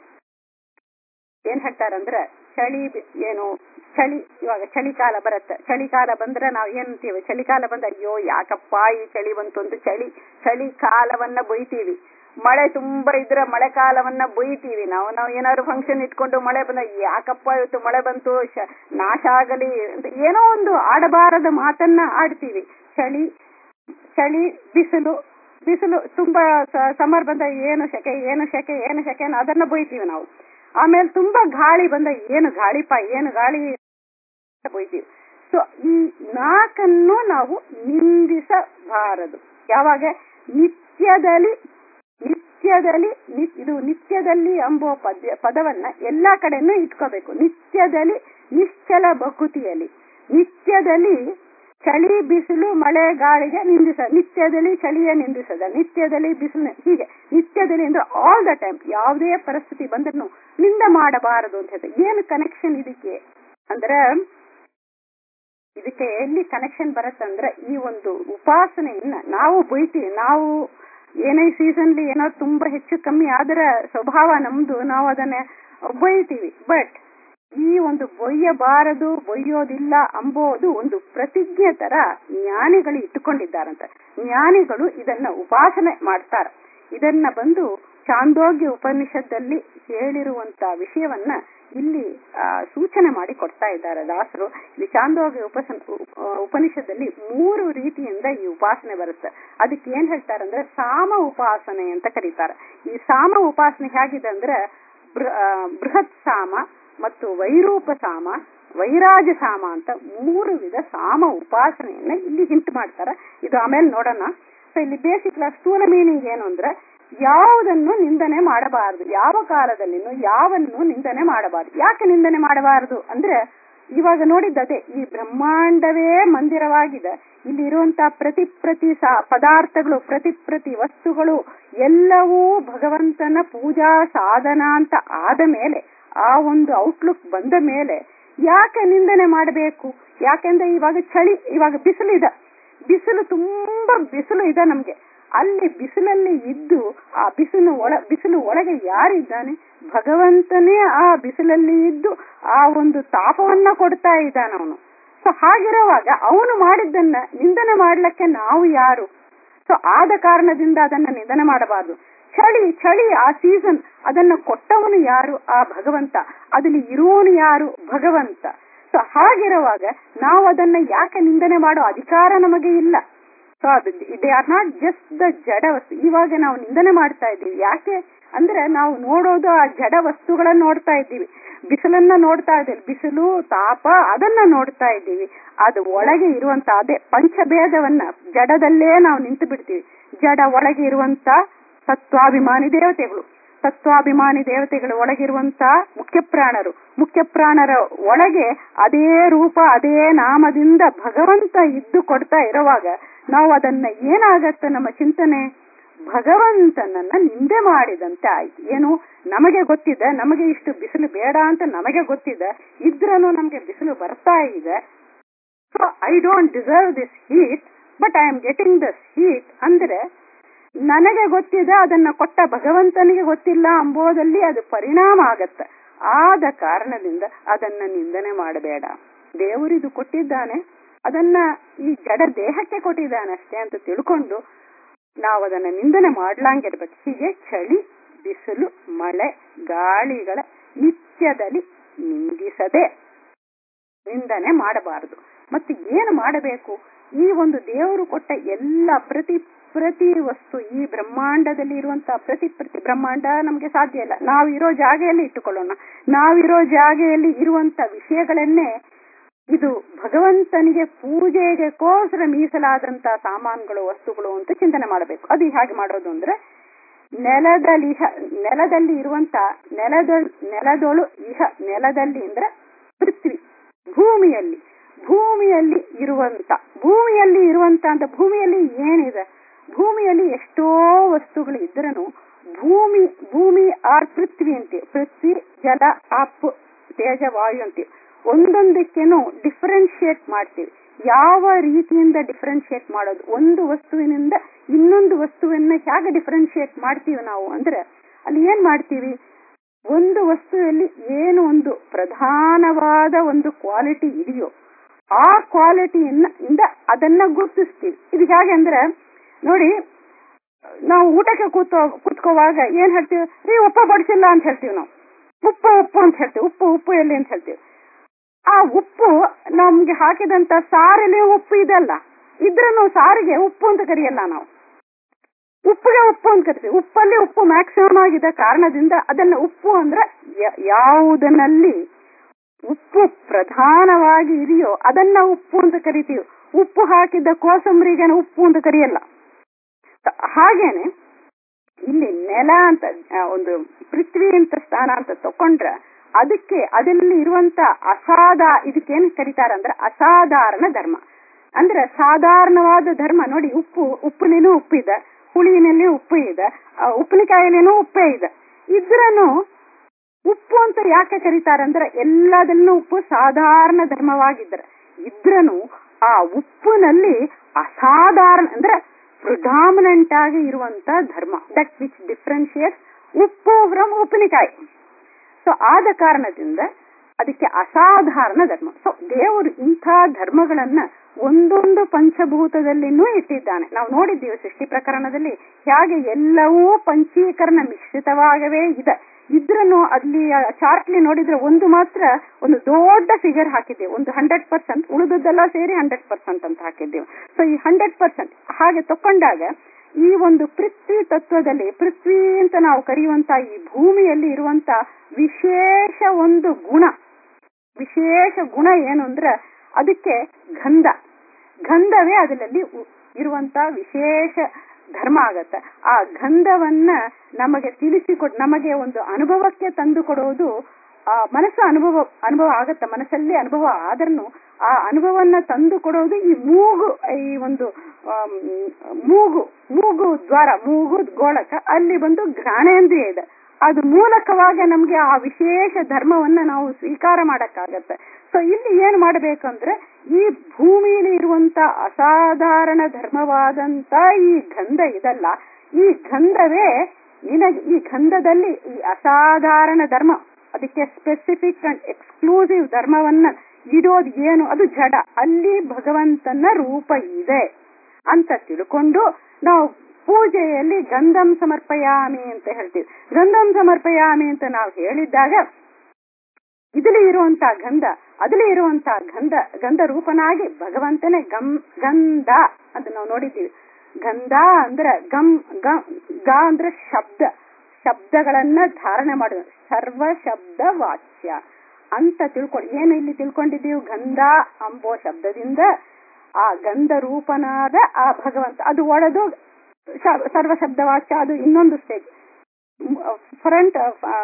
ಏನ್ ಹೇಳ್ತಾರಂದ್ರೆ ಚಳಿ ಬಿ- ಏನು ಚಳಿ ಇವಾಗ ಚಳಿಕಾಲ ಬರುತ್ತೆ ಚಳಿಕಾಲ ಬಂದ್ರೆ ನಾವು ಏನಂತೀವಿ ಚಳಿಕಾಲ ಬಂದ ಅಯ್ಯೋ ಯಾಕಪ್ಪ ಈ ಚಳಿ ಬಂತು ಅಂತ ಚಳಿ ಚಳಿಕಾಲವನ್ನ ಬೊಯ್ತೀವಿ ಮಳೆ ತುಂಬಾ ಇದ್ರೆ ಮಳೆಕಾಲವನ್ನ ಬೊಯ್ತೀವಿ ನಾವು ನಾವು ಏನಾದ್ರು ಫಂಕ್ಷನ್ ಇಟ್ಕೊಂಡು ಮಳೆ ಬಂದ ಯಾಕಪ್ಪ ಇವತ್ತು ಮಳೆ ಬಂತು ಶ- ನಾಶ ಆಗಲಿ ಅಂತ ಏನೋ ಒಂದು ಆಡಬಾರದ ಮಾತನ್ನ ಆಡ್ತೀವಿ ಚಳಿ ಚಳಿ ಬಿಸಿಲು ಬಿಸಿಲು ತುಂಬಾ ಸಮರ್ ಬಂದ ಏನು ಸೆಕೆ ಏನು ಸೆಕೆ ಏನು ಸೆಕೆ ಅನ್ನೋ ಅದನ್ನ ಬೊಯ್ತೀವಿ ನಾವು ಆಮೇಲೆ ತುಂಬಾ ಗಾಳಿ ಬಂದ ಏನು ಗಾಳಿಪ ಏನು ಗಾಳಿ ಅಂತ ಬೊಯ್ತೀವಿ ಸೊ ಈ ನಾಲ್ಕನ್ನು ನಾವು ನಿಂದಿಸಬಾರದು ಯಾವಾಗ ನಿತ್ಯದಲ್ಲಿ ನಿತ್ಯದಲ್ಲಿ ನಿ- ಇದು ನಿತ್ಯದಲ್ಲಿ ಎಂಬುವ ಪದ್ಯ ಪದವನ್ನ ಎಲ್ಲಾ ಕಡೆನೂ ಇಟ್ಕೋಬೇಕು ನಿತ್ಯದಲ್ಲಿ ನಿಶ್ಚಲ ಬಕುತಿಯಲ್ಲಿ ನಿತ್ಯದಲ್ಲಿ ಚಳಿ ಬಿಸಿಲು ಮಳೆ ಗಾಳಿಗೆ ನಿಂದಿಸ ನಿತ್ಯದಲ್ಲಿ ಚಳಿಯ ನಿಂದಿಸದ ನಿತ್ಯದಲ್ಲಿ ಬಿಸಿಲು ಹೀಗೆ ನಿತ್ಯದಲ್ಲಿ ಅಂದ್ರೆ ಆಲ್ ದ ಟೈಮ್ ಯಾವುದೇ ಪರಿಸ್ಥಿತಿ ಬಂದ್ರೂ ನಿಂದ ಮಾಡಬಾರದು ಅಂತ ಹೇಳ್ತಾರೆ ಏನು ಕನೆಕ್ಷನ್ ಇದಕ್ಕೆ ಅಂದ್ರೆ ಇದಕ್ಕೆ ಎಲ್ಲಿ ಕನೆಕ್ಷನ್ ಬರುತ್ತಂದ್ರೆ ಈ ಒಂದು ಉಪಾಸನೆಯನ್ನ ನಾವು ಬೈತೀವಿ ನಾವು ಏನೇ ಸೀಸನ್ಲಿ ಏನೋ ತುಂಬಾ ಹೆಚ್ಚು ಕಮ್ಮಿ ಆದ್ರ ಸ್ವಭಾವ ನಮ್ದು ನಾವು ಅದನ್ನ ಬೈತೀವಿ ಬಟ್ ಈ ಒಂದು ಬೊಯ್ಯಬಾರದು ಬೊಯ್ಯೋದಿಲ್ಲ ಅಂಬೋದು ಒಂದು ಪ್ರತಿಜ್ಞೆ ತರ ಜ್ಞಾನಿಗಳು ಇಟ್ಟುಕೊಂಡಿದ್ದಾರಂತ ಜ್ಞಾನಿಗಳು ಇದನ್ನ ಉಪಾಸನೆ ಮಾಡ್ತಾರೆ ಇದನ್ನ ಬಂದು ಚಾಂದೋಗ್ಯ ಉಪನಿಷತ್ತಲ್ಲಿ ಹೇಳಿರುವಂತ ವಿಷಯವನ್ನ ಇಲ್ಲಿ ಸೂಚನೆ ಮಾಡಿ ಕೊಡ್ತಾ ಇದ್ದಾರೆ ದಾಸರು ಇಲ್ಲಿ ಚಾಂದೋಗ್ಯ ಉಪಸ ಉಪನಿಷತ್ತಲ್ಲಿ ಮೂರು ರೀತಿಯಿಂದ ಈ ಉಪಾಸನೆ ಬರುತ್ತೆ ಅದಕ್ಕೆ ಏನ್ ಹೇಳ್ತಾರೆ ಸಾಮ ಉಪಾಸನೆ ಅಂತ ಕರೀತಾರೆ ಈ ಸಾಮ ಉಪಾಸನೆ ಹೇಗಿದೆ ಅಂದ್ರೆ ಬೃಹತ್ ಸಾಮ ಮತ್ತು ವೈರೂಪ ಸಾಮ ವೈರಾಜ ಸಾಮ ಅಂತ ಮೂರು ವಿಧ ಸಾಮ ಉಪಾಸನೆಯನ್ನ ಇಲ್ಲಿ ಹಿಂಟ್ ಮಾಡ್ತಾರೆ ಇದು ಆಮೇಲೆ ನೋಡೋಣ ಸೊ ಇಲ್ಲಿ ಬೇಸಿಕ್ ಸ್ಥೂಲ ಮೀನಿಂಗ್ ಏನು ಅಂದ್ರೆ ಯಾವುದನ್ನು ನಿಂದನೆ ಮಾಡಬಾರದು ಯಾವ ಕಾಲದಲ್ಲಿನೂ ಯಾವನ್ನು ನಿಂದನೆ ಮಾಡಬಾರದು ಯಾಕೆ ನಿಂದನೆ ಮಾಡಬಾರದು ಅಂದ್ರೆ ಇವಾಗ ನೋಡಿದ್ದದೆ ಈ ಬ್ರಹ್ಮಾಂಡವೇ ಮಂದಿರವಾಗಿದೆ ಇಲ್ಲಿ ಇರುವಂತಹ ಪ್ರತಿ ಪ್ರತಿ ಪದಾರ್ಥಗಳು ಪ್ರತಿ ಪ್ರತಿ ವಸ್ತುಗಳು ಎಲ್ಲವೂ ಭಗವಂತನ ಪೂಜಾ ಸಾಧನ ಅಂತ ಆದ ಮೇಲೆ ಆ ಒಂದು ಔಟ್ಲುಕ್ ಬಂದ ಮೇಲೆ ಯಾಕೆ ನಿಂದನೆ ಮಾಡಬೇಕು ಯಾಕೆಂದ್ರೆ ಇವಾಗ ಚಳಿ ಇವಾಗ ಬಿಸಿಲು ಇದೆ ಬಿಸಿಲು ತುಂಬಾ ಬಿಸಿಲು ಇದೆ ನಮ್ಗೆ ಅಲ್ಲಿ ಬಿಸಿಲಲ್ಲಿ ಇದ್ದು ಆ ಬಿಸಿಲು ಒಳ ಬಿಸಿಲು ಒಳಗೆ ಯಾರಿದ್ದಾನೆ ಭಗವಂತನೇ ಆ ಬಿಸಿಲಲ್ಲಿ ಇದ್ದು ಆ ಒಂದು ತಾಪವನ್ನ ಕೊಡ್ತಾ ಇದ್ದಾನ ಅವನು ಸೊ ಹಾಗಿರುವಾಗ ಅವನು ಮಾಡಿದ್ದನ್ನ ನಿಂದನೆ ಮಾಡ್ಲಿಕ್ಕೆ ನಾವು ಯಾರು ಸೊ ಆದ ಕಾರಣದಿಂದ ಅದನ್ನ ನಿಂದನೆ ಮಾಡಬಾರದು ಚಳಿ ಚಳಿ ಆ ಸೀಸನ್ ಅದನ್ನ ಕೊಟ್ಟವನು ಯಾರು ಆ ಭಗವಂತ ಅದಲ್ಲಿ ಇರುವವನು ಯಾರು ಭಗವಂತ ಸೊ ಹಾಗಿರುವಾಗ ನಾವು ಅದನ್ನ ಯಾಕೆ ನಿಂದನೆ ಮಾಡೋ ಅಧಿಕಾರ ನಮಗೆ ಇಲ್ಲ ಸೊ ಅದು they are not just the ಜಡ ವಸ್ತು ಇವಾಗ ನಾವು ನಿಂದನೆ ಮಾಡ್ತಾ ಇದ್ದೀವಿ ಯಾಕೆ ಅಂದ್ರೆ ನಾವು ನೋಡೋದು ಆ ಜಡ ವಸ್ತುಗಳನ್ನ ನೋಡ್ತಾ ಇದ್ದೀವಿ ಬಿಸಿಲನ್ನ ನೋಡ್ತಾ ಇದ್ದೀವಿ ಬಿಸಿಲು ತಾಪ ಅದನ್ನ ನೋಡ್ತಾ ಇದ್ದೀವಿ ಅದು ಒಳಗೆ ಇರುವಂತ ಅದೇ ಪಂಚಭೇದವನ್ನ ಜಡದಲ್ಲೇ ನಾವು ನಿಂತು ಬಿಡ್ತೀವಿ ಜಡ ಒಳಗೆ ಇರುವಂತ ಸತ್ವಾಭಿಮಾನಿ ದೇವತೆಗಳು ಸತ್ವಾಭಿಮಾನಿ ದೇವತೆಗಳ ಒಳಗಿರುವಂತ ಮುಖ್ಯ ಪ್ರಾಣರು ಮುಖ್ಯ ಪ್ರಾಣರ ಒಳಗೆ ಅದೇ ರೂಪ ಅದೇ ನಾಮದಿಂದ ಭಗವಂತ ಇದ್ದು ಕೊಡ್ತಾ ಇರುವಾಗ ನಾವು ಅದನ್ನ ಏನಾಗತ್ತೆ ನಮ್ಮ ಚಿಂತನೆ ಭಗವಂತನನ್ನ ನಿಂದೆ ಮಾಡಿದಂತೆ ಆಯ್ತು ಏನು ನಮಗೆ ಗೊತ್ತಿದೆ ನಮಗೆ ಇಷ್ಟು ಬಿಸಿಲು ಬೇಡ ಅಂತ ನಮಗೆ ಗೊತ್ತಿದೆ ಇದ್ರೂ ನಮಗೆ ಬಿಸಿಲು ಬರ್ತಾ ಇದೆ so I don't deserve this heat but I am getting this heat ಅಂದ್ರೆ ನನಗೆ ಗೊತ್ತಿದೆ ಅದನ್ನ ಕೊಟ್ಟ ಭಗವಂತನಿಗೆ ಗೊತ್ತಿಲ್ಲ ಅಂಬೋದಲ್ಲಿ ಅದು ಪರಿಣಾಮ ಆಗತ್ತೆ ಆದ ಕಾರಣದಿಂದ ಅದನ್ನ ನಿಂದನೆ ಮಾಡಬೇಡ ದೇವರಿದು ಕೊಟ್ಟಿದ್ದಾನೆ ಅದನ್ನ ಈ ಜಡ ದೇಹಕ್ಕೆ ಕೊಟ್ಟಿದ್ದಾನೆ ಅಷ್ಟೇ ಅಂತ ತಿಳ್ಕೊಂಡು ನಾವು ಅದನ್ನ ನಿಂದನೆ ಮಾಡ್ಲಾಂಗಿರ್ಬೇಕು ಹೀಗೆ ಚಳಿ ಬಿಸಿಲು ಮಳೆ ಗಾಳಿಗಳ ನಿತ್ಯದಲ್ಲಿ ನಿಂದಿಸದೆ ನಿಂದನೆ ಮಾಡಬಾರದು ಮತ್ತೆ ಏನು ಮಾಡಬೇಕು ಈ ಒಂದು ದೇವರು ಕೊಟ್ಟ ಎಲ್ಲ ಪ್ರತಿ ಪ್ರತಿ ವಸ್ತು ಈ ಬ್ರಹ್ಮಾಂಡದಲ್ಲಿ ಇರುವಂತಹ ಪ್ರತಿ ಪ್ರತಿ ಬ್ರಹ್ಮಾಂಡ ನಮ್ಗೆ ಸಾಧ್ಯ ಇಲ್ಲ ನಾವಿರೋ ಜಾಗೆಯಲ್ಲಿ ಇಟ್ಟುಕೊಳ್ಳೋಣ ನಾವಿರೋ ಜಾಗೆಯಲ್ಲಿ ಇರುವಂತ ವಿಷಯಗಳನ್ನೇ ಇದು ಭಗವಂತನಿಗೆ ಪೂಜೆಗೆಗೋಸ್ಕರ ಮೀಸಲಾದಂತ ಸಾಮಾನುಗಳು ವಸ್ತುಗಳು ಅಂತ ಚಿಂತನೆ ಮಾಡಬೇಕು ಅದು ಹೇಗೆ ಮಾಡೋದು ಅಂದ್ರೆ ನೆಲದಲ್ಲಿ ನೆಲದಲ್ಲಿ ಇರುವಂತ ನೆಲದ ನೆಲದೊಳು ಇಹ ನೆಲದಲ್ಲಿ ಅಂದ್ರೆ ಪೃಥ್ವಿ ಭೂಮಿಯಲ್ಲಿ ಭೂಮಿಯಲ್ಲಿ ಇರುವಂತ ಭೂಮಿಯಲ್ಲಿ ಇರುವಂತ ಅಂತ ಭೂಮಿಯಲ್ಲಿ ಏನಿದೆ ಭೂಮಿಯಲ್ಲಿ ಎಷ್ಟೋ ವಸ್ತುಗಳು ಇದ್ರೂ ಭೂಮಿ ಭೂಮಿ ಆರ್ ಪೃಥ್ವಿ ಅಂತೀವಿ ಪೃಥ್ವಿ ಜಲ ಅಪ್ ತೇಜ ವಾಯು ಅಂತೀವಿ ಒಂದೊಂದಕ್ಕೇನು ಡಿಫರೆನ್ಶಿಯೇಟ್ ಮಾಡ್ತೀವಿ ಯಾವ ರೀತಿಯಿಂದ ಡಿಫರೆನ್ಶಿಯೇಟ್ ಮಾಡೋದು ಒಂದು ವಸ್ತುವಿನಿಂದ ಇನ್ನೊಂದು ವಸ್ತುವನ್ನ ಹೇಗೆ ಡಿಫರೆನ್ಶಿಯೇಟ್ ಮಾಡ್ತೀವಿ ನಾವು ಅಂದ್ರೆ ಅಲ್ಲಿ ಏನ್ ಮಾಡ್ತೀವಿ ಒಂದು ವಸ್ತುವಲ್ಲಿ ಏನು ಒಂದು ಪ್ರಧಾನವಾದ ಒಂದು ಕ್ವಾಲಿಟಿ ಇದೆಯೋ ಆ ಕ್ವಾಲಿಟಿಯನ್ನ ಇಂದ ಅದನ್ನ ಗುರುತಿಸ್ತೀವಿ ಇದು ಹೇಗೆ ಅಂದ್ರೆ ನೋಡಿ ನಾವು ಊಟಕ್ಕೆ ಕೂತೋ ಕೂತ್ಕೋವಾಗ ಏನ್ ಹೇಳ್ತೀವಿ ರೀ ಉಪ್ಪು ಬಡಿಸಿಲ್ಲ ಅಂತ ಹೇಳ್ತೀವಿ ನಾವು ಉಪ್ಪು ಉಪ್ಪು ಅಂತ ಹೇಳ್ತೀವಿ ಉಪ್ಪು ಉಪ್ಪು ಎಲ್ಲಿ ಅಂತ ಹೇಳ್ತೀವಿ ಆ ಉಪ್ಪು ನಮ್ಗೆ ಹಾಕಿದಂತ ಸಾರಲ್ಲಿ ಉಪ್ಪು ಇದಲ್ಲ ಇದ್ರೂ ಸಾರಿಗೆ ಉಪ್ಪು ಅಂತ ಕರೆಯಲ್ಲ ನಾವು ಉಪ್ಪಿಗೆ ಉಪ್ಪು ಅಂತ ಕರಿತೀವಿ ಉಪ್ಪಲ್ಲಿ ಉಪ್ಪು ಮ್ಯಾಕ್ಸಿಮಮ್ ಆಗಿದೆ ಕಾರಣದಿಂದ ಅದನ್ನ ಉಪ್ಪು ಅಂದ್ರೆ ಯಾವುದನ್ನಲ್ಲಿ ಉಪ್ಪು ಪ್ರಧಾನವಾಗಿ ಇದೆಯೋ ಅದನ್ನ ಉಪ್ಪು ಅಂತ ಕರಿತೀವಿ ಉಪ್ಪು ಹಾಕಿದ್ದ ಕೋಸಂಬರಿಗೆ ಉಪ್ಪು ಅಂತ ಕರೆಯಲ್ಲ ಹಾಗೇನೆ ಇಲ್ಲಿ ನೆಲ ಅಂತ ಒಂದು ಪೃಥ್ವಿ ಅಂತ ಸ್ಥಾನ ಅಂತ ತಕೊಂಡ್ರೆ ಅದಕ್ಕೆ ಅದರಲ್ಲಿ ಇರುವಂತ ಅಸಾಧ ಇದಕ್ಕೇನ್ ಕರೀತಾರ ಅಂದ್ರೆ ಅಸಾಧಾರಣ ಧರ್ಮ ಅಂದ್ರೆ ಸಾಧಾರಣವಾದ ಧರ್ಮ ನೋಡಿ ಉಪ್ಪು ಉಪ್ಪಿನೇನೂ ಉಪ್ಪಿದೆ ಹುಳಿನಲ್ಲಿ ಉಪ್ಪು ಇದೆ ಆ, ಉಪ್ಪಿನಕಾಯಿಲೇನೂ ಉಪ್ಪೇ ಇದೆ ಇದ್ರನು ಉಪ್ಪು ಅಂತ ಯಾಕೆ ಕರೀತಾರಂದ್ರೆ ಎಲ್ಲದನ್ನು ಉಪ್ಪು ಸಾಧಾರಣ ಧರ್ಮವಾಗಿದ್ರೆ ಇದ್ರನು ಆ ಉಪ್ಪಿನಲ್ಲಿ ಅಸಾಧಾರಣ ಅಂದ್ರೆ ಪ್ರಿಡಾಮಿನೆಂಟ್ ಆಗಿ ಇರುವಂತ ಧರ್ಮ ದಟ್ ವಿಚ್ ಡಿಫ್ರೆನ್ಶಿಯೇಟ್ ಉಪ್ಪು ಫ್ರಮ್ ಉಪ್ಪಿನಕಾಯಿ ಸೊ ಆದ ಕಾರಣದಿಂದ ಅದಕ್ಕೆ ಅಸಾಧಾರಣ ಧರ್ಮ ಸೊ ದೇವರು ಇಂಥ ಧರ್ಮಗಳನ್ನ ಒಂದೊಂದು ಪಂಚಭೂತದಲ್ಲಿನೂ ಇಟ್ಟಿದ್ದಾನೆ ನಾವು ನೋಡಿದ್ದೀವಿ ಸೃಷ್ಟಿ ಪ್ರಕರಣದಲ್ಲಿ ಹೇಗೆ ಎಲ್ಲವೂ ಪಂಚೀಕರಣ ಮಿಶ್ರಿತವಾಗವೇ ಇದೆ ಇದ್ರನ್ನು ಅಲ್ಲಿ ಚಾರ್ಟ್ಲಿ ನೋಡಿದ್ರೆ ಒಂದು ಮಾತ್ರ ಒಂದು ದೊಡ್ಡ ಫಿಗರ್ ಹಾಕಿದ್ದೇವೆ ಒಂದು ಹಂಡ್ರೆಡ್ ಪರ್ಸೆಂಟ್ ಉಳಿದದ್ದೆಲ್ಲ ಸೇರಿ ಹಂಡ್ರೆಡ್ ಪರ್ಸೆಂಟ್ ಅಂತ ಹಾಕಿದ್ದೇವೆ ಸೊ ಈ ಹಂಡ್ರೆಡ್ ಪರ್ಸೆಂಟ್ ಹಾಗೆ ತಕೊಂಡಾಗ ಈ ಒಂದು ಪೃಥ್ವಿ ತತ್ವದಲ್ಲಿ ಪೃಥ್ವಿ ಅಂತ ನಾವು ಕರೆಯುವಂತ ಈ ಭೂಮಿಯಲ್ಲಿ ಇರುವಂತ ವಿಶೇಷ ಒಂದು ಗುಣ ವಿಶೇಷ ಗುಣ ಏನು ಅಂದ್ರೆ ಅದಕ್ಕೆ ಗಂಧ ಗಂಧವೇ ಅದರಲ್ಲಿ ಉ- ಇರುವಂತ ವಿಶೇಷ ಧರ್ಮ ಆಗತ್ತೆ ಆ ಗಂಧವನ್ನ ನಮಗೆ ತಿಳಿಸಿಕೊಡ್ ನಮಗೆ ಒಂದು ಅನುಭವಕ್ಕೆ ತಂದು ಕೊಡೋದು ಆ ಮನಸ್ಸು ಅನುಭವ ಅನುಭವ ಆಗತ್ತೆ ಮನಸ್ಸಲ್ಲಿ ಅನುಭವ ಆದ್ರೂ ಆ ಅನುಭವನ್ನ ತಂದು ಕೊಡೋದು ಈ ಮೂಗು ಈ ಒಂದು ಆಮ್, ಮೂಗು ಮೂಗು ದ್ವಾರ ಮೂಗು ಗೋಳಕ ಅಲ್ಲಿ ಬಂದು ಘ್ರಾಣೇಂದ್ರಿಯ ಇದೆ ಅದು ಮೂಲಕವಾಗಿ ನಮ್ಗೆ ಆ ವಿಶೇಷ ಧರ್ಮವನ್ನ ನಾವು ಸ್ವೀಕಾರ ಮಾಡಕ್ಕಾಗತ್ತೆ ಸೊ ಇಲ್ಲಿ ಏನ್ ಮಾಡ್ಬೇಕಂದ್ರೆ ಈ ಭೂಮಿಯಲ್ಲಿ ಇರುವಂತ ಅಸಾಧಾರಣ ಧರ್ಮವಾದಂತ ಈ ಗಂಧ ಇದಲ್ಲ ಈ ಗಂಧವೇ ನಿನಗೆ ಈ ಗಂಧದಲ್ಲಿ ಈ ಅಸಾಧಾರಣ ಧರ್ಮ ಅದಕ್ಕೆ ಸ್ಪೆಸಿಫಿಕ್ ಅಂಡ್ ಎಕ್ಸ್ಕ್ಲೂಸಿವ್ ಧರ್ಮವನ್ನ ಇಡೋದು ಏನು ಅದು ಜಡ ಅಲ್ಲಿ ಭಗವಂತನ ರೂಪ ಇದೆ ಅಂತ ತಿಳ್ಕೊಂಡು ನಾವು ಪೂಜೆಯಲ್ಲಿ ಗಂಧಂ ಸಮರ್ಪಯಾಮಿ ಅಂತ ಹೇಳ್ತೀವಿ ಗಂಧಂ ಸಮರ್ಪಯಾಮಿ ಅಂತ ನಾವು ಹೇಳಿದ್ದಾಗ ಇದರಲ್ಲಿ ಇರುವಂತ ಗಂಧ ಅದರಲ್ಲಿ ಇರುವಂತ ಗಂಧ ಗಂಧ ರೂಪನಾಗಿ ಭಗವಂತನೇ ಗಂ ಗಂಧ ಅಂತ ನಾವು ನೋಡಿದ್ದೀವಿ ಗಂಧ ಅಂದ್ರೆ ಗಂ ಗ ಗ ಅಂದ್ರೆ ಶಬ್ದ ಶಬ್ದಗಳನ್ನ ಧಾರಣೆ ಮಾಡುವ ಸರ್ವ ಶಬ್ದ ವಾಚ್ಯ ಅಂತ ತಿಳ್ಕೊಂಡು ಏನು ಇಲ್ಲಿ ತಿಳ್ಕೊಂಡಿದ್ದೀವಿ ಗಂಧ ಅಂಬೋ ಶಬ್ದದಿಂದ ಆ ಗಂಧ ರೂಪನಾದ ಆ ಭಗವಂತ ಅದು ಒಡೆದು ಶ- ಸರ್ವ ಶಬ್ದ ವಾಚ್ಯ ಅದು ಇನ್ನೊಂದು ಸ್ಟೇಜ್ ಫ್ರಂಟ್